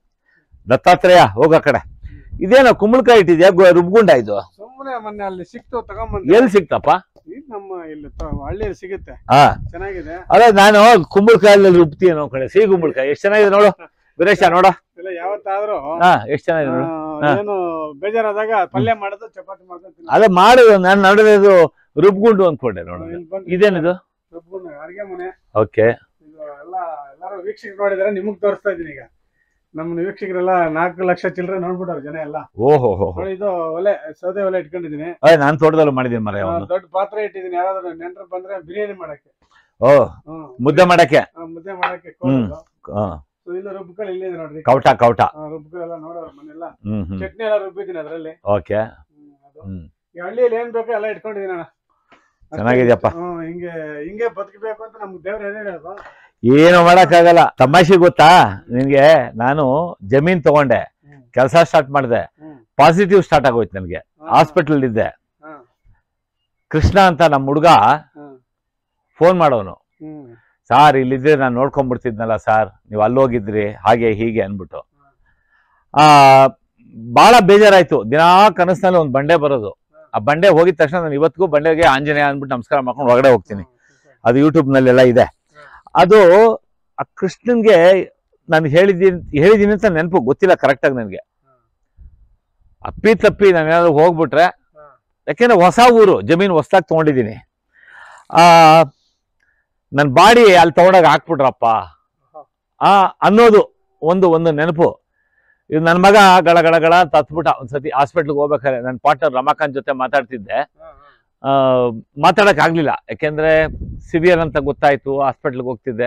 ದತ್ತಾತ್ರೇಯ ಹೋಗ ಕಡೆ ಇದೇನೋ ಕುಂಬಳಕಾಯಿ ಇಟ್ಟಿದ್ಯಾ ಗೊ- ರುಬ್ಗುಂಡ ಇದು ಸುಮ್ಮನೆ ಮೊನ್ನೆ ಅಲ್ಲಿ ಸಿಕ್ತು ತಗೊಂಬಂದೆ ಎಲ್ಲಿ ಸಿಕ್ತಪ್ಪ ಇದು ನಮ್ಮ ಇಲ್ಲಿ ತ- ಹಳ್ಳಿಯಲ್ಲಿ ಸಿಗುತ್ತೆ ಹಾ ಚೆನ್ನಾಗಿದೆ ಅದೇ ನಾನು ಕುಂಬಳಕಾಯಲ್ಲಿ ರುಬ್ತೀಯ ನೋಡ್ ಕಡೆ ಸಿಹಿ ಕುಂಬಳಕಾಯಿ ಎಷ್ಟು ಚೆನ್ನಾಗಿದೆ ನೋಡು ವೀರೇಶ ನೋಡ ಇಲ್ಲ ಯಾವತ್ತಾದ್ರೂ ಹಾ ಎಷ್ಟು ಚೆನ್ನಾಗಿದೆ ನೋಡು ಆ, ಏನು ಬೇಜಾರಾದಾಗ ಪಲ್ಯ ಮಾಡೋದು ಚಪಾತಿ ಮಾಡೋದು ತಿನ್ನೋದು. ಅದೇ ಮಾಡು ನಾನು ನಡೆದು ರುಬ್ಗುಂಡು ಅನ್ಕೊಂಡೆ ನೋಡು ಇಲ್ಲಿ ಬನ್ನಿ. ಇದೇನಿದು ರುಬ್ಕೊಂಡು ಅಡ್ಗೆ ಮನೆ ಓಕೆ ಇದು ಎಲ್ಲ ಎಲ್ಲಾರು ವೀಕ್ಷಕರು ನೋಡಿದಾರೆ ನಿಮಗ್ ತೋರಿಸ್ತಾ ಇದೀನಿ ಈಗ ನಮ್ಮ ವೀಕ್ಷಕರೆಲ್ಲ ನಾಲ್ಕು ಲಕ್ಷ ಚಿಲ್ಲರೆ ನೋಡ್ಬಿಟ್ಟಾರೆ ಜನ ಎಲ್ಲ ಓಹೋ ಹೋ ನೋಡಿ ಇದು ಒಲೆ ಸೌದೆ ಒಲೆ ಇಟ್ಕೊಂಡಿದೀನಿ ಅದೇ ನಾನು ತೋಟದಲ್ಲೂ ಮಾಡಿದ್ದೀನಿ ಮರ ಆ, ಅವನು ದೊಡ್ಡ ಪಾತ್ರೆ ಇಟ್ಟಿದೀನಿ ಯಾರಾದ್ರೂ ನೆಂಟರು ಬಂದ್ರೆ ಬಿರಿಯಾನಿ ಮಾಡಕ್ಕೆ ಓ ಹ್ಮ್ ಮುದ್ದೆ ಮಾಡಕ್ಕೆ ಆ, ಮುದ್ದೆ ಮಾಡಕ್ಕೆ ಹ್ಮ್. ಹಾ, ಸೊ ಇಲ್ಲ ರುಬ್ಕಲ್ ಇಲ್ಲೇ ಇದೆ ನೋಡ್ರಿ ಕೌಟ ಕೌಟ ಆ, ರುಬ್ಕಲ್ ಎಲ್ಲ ನೋಡೋರು ಮನೆಲ್ಲ ಹ್ಮ್ ಹ್ಮ್ ಚಟ್ನಿ ಎಲ್ಲ ರುಬ್ಬಿದ್ದೀನಿ ಅದ್ರಲ್ಲಿ ಓಕೆ ಹ್ಮ್, ಅದು ಹ್ಮ್ ಈ ಹಳ್ಳಿಯಲ್ಲಿ ಏನ್ ಬೇಕೋ ಎಲ್ಲ ಇಟ್ಕೊಂಡಿದ್ದೀನಿ ಅಣ್ಣ ಚೆನ್ನಾಗಿದ್ಯಪ್ಪ. ಹ್ಮ್ ಹಿಂಗೆ ಹಿಂಗೆ ಬದುಕಬೇಕು ಅಂತ ನಮ್ಗೆ ದೇವ್ರು ಏನೇ ಹೇಳೋದು ಏನು ಮಾಡಕ್ಕಾಗಲ್ಲ ತಮಾಷೆ ಗೊತ್ತಾ ನಿನ್ಗೆ ನಾನು ಜಮೀನ್ ತಗೊಂಡೆ ಹ್ಮ್. ಕೆಲಸ ಸ್ಟಾರ್ಟ್ ಮಾಡಿದೆ ಹ್ಮ್. ಪಾಸಿಟಿವ್ ಸ್ಟಾರ್ಟ್ ಆಗೋಯ್ತು ನನಗೆ ಹಾಸ್ಪಿಟಲ್ ಇದ್ದೆ ಹಾ, ಕೃಷ್ಣ ಅಂತ ನಮ್ಮ ಹುಡುಗ ಹಾ, ಫೋನ್ ಮಾಡೋನು ಹ್ಮ್ ಸಾರ್ ಇಲ್ಲಿದ್ರೆ ನಾನು ನೋಡ್ಕೊಂಡ್ಬಿಡ್ತಿದ್ನಲ್ಲ ಸಾರ್ ನೀವು ಅಲ್ಲೋಗಿದ್ರಿ ಹಾಗೆ ಹೀಗೆ ಅನ್ಬಿಟ್ಟು ಆ ಬಹಳ ಬೇಜಾರಾಯ್ತು ದಿನಾ ಕನಸಿನಲ್ಲಿ ಒಂದು ಬಂಡೆ ಬರೋದು ಆ ಬಂಡೆ ಹೋಗಿದ ತಕ್ಷಣ ನಾನು ಇವತ್ತಿಗೂ ಬಂಡೆಗೆ ಆಂಜನೇಯ ಅಂದ್ಬಿಟ್ಟು ನಮಸ್ಕಾರ ಮಾಡ್ಕೊಂಡು ಹೊರಗಡೆ ಹೋಗ್ತೀನಿ ಅದು ಯೂಟ್ಯೂಬ್ನಲ್ಲೆಲ್ಲ ಇದೆ ಅದು ಆ ಕೃಷ್ಣನ್ಗೆ ನಾನು ಹೇಳಿದ್ದೀನಿ ಹೇಳಿದ್ದೀನಿ ಅಂತ ನೆನಪು ಗೊತ್ತಿಲ್ಲ ಕರೆಕ್ಟಾಗಿ ನನಗೆ ಅಪ್ಪಿ ತಪ್ಪಿ ನಾನು ಏನಾದ್ರು ಹೋಗ್ಬಿಟ್ರೆ ಹಾ. ಯಾಕೆಂದ್ರೆ ಹೊಸ ಊರು ಜಮೀನು ಹೊಸ್ದಾಗಿ ತೊಗೊಂಡಿದ್ದೀನಿ ಆ ನನ್ನ ಬಾಡಿ ಅಲ್ಲಿ ತಗೊಂಡಾಗ ಹಾಕ್ಬಿಟ್ರಪ್ಪ ಆ ಅನ್ನೋದು ಒಂದು ಒಂದು ನೆನಪು ಇದು ನನ್ನ ಮಗ ಗಳ ಗಳ ಗಳ ಅಂತ ಹತ್ಬಿಟ್ಟ ಒಂದ್ಸತಿ ಹಾಸ್ಪಿಟ್ಲ್ಗೆ ಹೋಗ್ಬೇಕಾದ್ರೆ ನನ್ನ ಪಾರ್ಟ್ನರ್ ರಮಾಕಾಂತ್ ಜೊತೆ ಮಾತಾಡ್ತಿದ್ದೆ ಹಾ, ಹಾ. ಆ, ಮಾತಾಡಕ್ ಆಗ್ಲಿಲ್ಲ ಯಾಕೆಂದ್ರೆ ಸಿವಿಯರ್ ಅಂತ ಗೊತ್ತಾಯ್ತು ಹಾಸ್ಪಿಟ್ಲ್ಗೆ ಹೋಗ್ತಿದ್ದೆ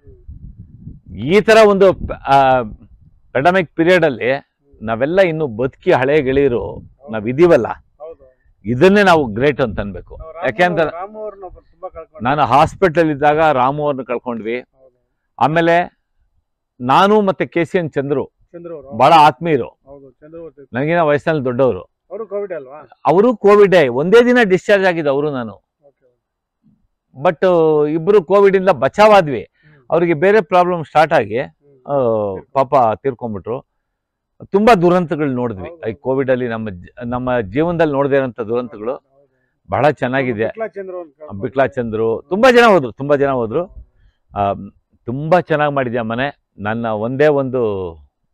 ಈ ತರ ಒಂದು ಪೆಡಮಿಕ್ ಪೀರಿಯಡ್ ಅಲ್ಲಿ ನಾವೆಲ್ಲ ಇನ್ನು ಬದುಕಿ ಹಳೆ ಗೆಳೆಯರು ನಾವ್ ಇದೀವಲ್ಲ ಹೌದು ಇದನ್ನೇ ನಾವು ಗ್ರೇಟ್ ಅಂತ ಅನ್ಬೇಕು ನಾವು ಯಾಕೆಂದ್ರೆ ರಾಮು- ರಾಮು ಅವ್ರನ್ನ ಒಬ್ರು ತುಂಬಾ ಕಳ್ಕೊಂಡ್ವಿ. ನಾನು ಹಾಸ್ಪಿಟಲ್ ಇದ್ದಾಗ ರಾಮು ಅವ್ರನ್ನ ಕಳ್ಕೊಂಡ್ವಿ ಹೌದು. ಆಮೇಲೆ ನಾನು ಮತ್ತೆ K C N Chandru Chandru ಅವರು ಬಹಳ ಆತ್ಮೀಯರು ಹೌದು ಚಂದ್ರು ಅವ್ರು ನನಗಿನ ವಯಸ್ಸಿನಲ್ಲಿ ದೊಡ್ಡವರು ಅವರು ಕೋವಿಡ್ ಅಲ್ವಾ ಅವರು ಕೋವಿಡ್ ಒಂದೇ ದಿನ ಡಿಸ್ಚಾರ್ಜ್ ಆಗಿದ್ದು ಅವರು ನಾನು ಓಕೆ ಬಟ್ ಇಬ್ರು ಕೋವಿಡ್ ಇಂದ ಬಚಾವಾದ್ವಿ ಅವರಿಗೆ ಬೇರೆ ಪ್ರಾಬ್ಲಮ್ ಸ್ಟಾರ್ಟ್ ಆಗಿ ಆ, ಪಾಪ ತೀರ್ಕೊಂಡ್ಬಿಟ್ರು ತುಂಬಾ ದುರಂತಗಳು ನೋಡಿದ್ವಿ ಈ ಕೋವಿಡ್ ಅಲ್ಲಿ ನಮ್ಮ ಜ- ನಮ್ಮ ಜೀವನದಲ್ಲಿ ನೋಡದೇ ಇರೋಂಥ ದುರಂತಗಳು ಬಹಳ ಚೆನ್ನಾಗಿದೆ ಚಂದ್ರು ಅವ್ರನ್ನ ಬಿಕ್ಲಾ ಚಂದ್ರು ತುಂಬಾ ಜನ ಹೋದ್ರು ತುಂಬಾ ಜನ ಹೋದ್ರು ಆ, ತುಂಬಾ ಚೆನ್ನಾಗಿ ಮಾಡಿದ್ಯಾ ಮನೆ ನನ್ನ ಒಂದೇ ಒಂದು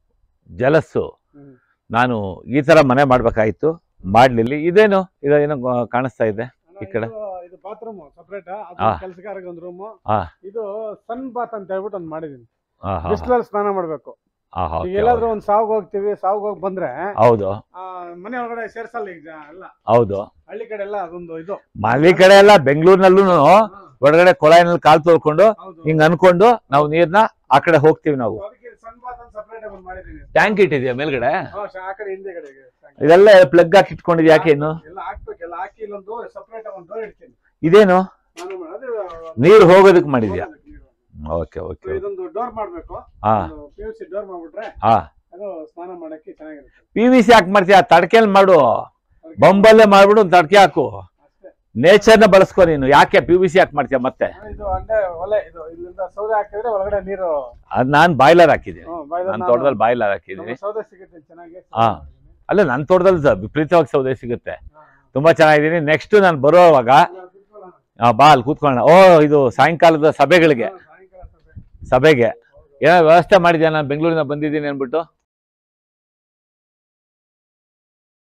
ಜಲಸ್ಸು ಹ್ಮ್. ನಾನು ಈ ಥರ ಮನೆ ಮಾಡಬೇಕಾಗಿತ್ತು ಮಾಡಲಿಲ್ಲ ಇದೇನು ಇದು ಏನೋ ಗೊ- ಕಾಣಿಸ್ತಾ ಇದೆ ಅಣ್ಣ, ಈ ಕಡೆ. ಇದು- ಇದು ಬಾತ್ರೂಮ್ ಸಪ್ರೇಟ್ ಆ. ಕೆಲಸಗಾರಿಗೆ ಒಂದು ರೂಮ್ ಆ. ಇದು ಸನ್ ಬಾತ್ ಅಂತ ಹೇಳ್ಬಿಟ್ಟು ಒಂದು ಮಾಡಿದೀನಿ ಆ, ಹಾ, ಬಿಸಿಲಲ್ಲಿ ಸ್ನಾನ ಮಾಡ್ಬೇಕು ಹಾ, ಹಾ, ಈಗ okay, ಎಲ್ಲಾದ್ರೂ ಒಂದ್ ಸಾವ್ಗ್ ಹೋಗ್ತೀವಿ ಸಾವ್ಗ್ ಹೋಗಿ ಬಂದ್ರೆ ಹೌದು ಆ, ಮನೆ ಒಳಗಡೆ ಸೇರ್ಸಲ್ಲ ಈಗ ಜನ ಎಲ್ಲ ಹೌದು ಹಳ್ಳಿ ಕಡೆ ಎಲ್ಲ ಅದೊಂದು ಇದು ಮಲ್ಲಿ ಕಡೆ ಎಲ್ಲ ಬೆಂಗಳೂರಿನಲ್ಲೂ ಒಳಗಡೆ ಕೊಳಾಯಿನಲ್ಲಿ ಕಾಲು ತೊಳ್ಕೊಂಡು ಹೌದು ಹಿಂಗ್ ಅನ್ಕೊಂಡು ನಾವು ನೀರ್ನ ಆ ಕಡೆ ಹೋಗ್ತೀವಿ ನಾವು ಅದಕ್ಕೆ ಸನ್ ಬಾತ್ ಅಂತ ಸಪ್ರೇಟ್ ಒಂದು ಮಾಡಿದೀನಿ ಟ್ಯಾಂಕ್ ಇಟ್ಟಿದ್ಯಾ ಮೇಲ್ಗಡೆ ಹಾ, ಶ- ಆ ಕಡೆ ಹಿಂದೆ ಕಡೆಗೆ ಇದೆಲ್ಲ ಪ್ಲಗ್ ಹಾಕಿ ಇಟ್ಕೊಂಡಿದ್ಯಾ ಯಾಕೆ ಇನ್ನು ಎಲ್ಲ ಹಾಕ್ಬೇಕು ಎಲ್ಲ ಹಾಕಿ ಇಲ್ಲೊಂದು ಸಪ್ರೇಟ್ ಒಂದು ಡೋರ್ ಇಡ್ತೀನಿ ಇದೇನು ನಾನು ಮಾ- ಅದು ನೀರು ಹೋಗೋದಕ್ ಮಾಡಿದ್ಯಾ ಹೋಗೋದಕ್ಕೆ ನೀರು. ಓಕೆ So ಓಕೆ ಇದೊಂದು ಡೋರ್ ಮಾಡ್ಬೇಕು ಹಾ ಪಿ ಯು ಸಿ ಡೋರ್ ಮಾಡ್ಬಿಟ್ರೆ ಹಾ ಅದು ಸ್ನಾನ ಮಾಡಕ್ಕೆ ಚೆನ್ನಾಗಿರುತ್ತೆ ಪಿ ವಿ ಸಿ ಹಾಕಿ ಮಾಡ್ತೀಯ ತಡ್ಕೆಲ್ ಮಾಡು ಬಂಬಲ್ಲೇ ಮಾಡ್ಬಿಡು ಒಂದು ತಡ್ಕೆ ಹಾಕು ಅಷ್ಟೇ ನೇಚರ್ನ ಬಳಸ್ಕೊ ನೀನು ಯಾಕೆ ಪಿ ವಿ ಸಿ ಹಾಕಿ ಮಾಡ್ತೀಯ ಮತ್ತೆ ಇದು ಅಂಡೆ ಒಲೆ ಇದು ಇಲ್ಲಿಂದ ಸೌದೆ ಹಾಕಿದ್ರೆ ಒಳಗಡೆ ನೀರು ಅದ್ ನಾನ್ ಬಾಯ್ಲರ್ ಹಾಕಿದ್ದೀನಿ ಹ್ಮ್, ಬಾಯ್ದಲ್ಲಿ ನನ್ನ ನಾನು- ತೋಟದಲ್ಲಿ ಬಾಯ್ಲರ್ ಹಾಕಿದ್ದೀನಿ ನಮ್ಗೆ ಸೌದೆ ಸಿಗುತ್ತೆ ಚೆನ್ನಾಗಿ ಹಾ. ಅಲ್ಲ ನನ್ನ ತೋಟದಲ್ಲಿ ಸ- ವಿಪರೀತವಾಗಿ ಸೌದೆ ಸಿಗುತ್ತೆ ತುಂಬಾ ಚೆನ್ನಾಗಿದ್ದೀನಿ ನೆಕ್ಸ್ಟ್ ನಾನು ಬರೋವಾಗ ಆ, ಬಾ ಅಲ್ಲಿ ಕೂತ್ಕೊಳ್ಳೋಣ ಓ ಇದು ಸಾಯಂಕಾಲದ ಸಭೆಗಳಿಗೆ ಸಭೆಗೆ ಏನೋ ವ್ಯವಸ್ಥೆ ಮಾಡಿದ್ಯಾ ನಾನು ಬೆಂಗಳೂರಿನ ಬಂದಿದ್ದೀನಿ ಅನ್ಬಿಟ್ಟು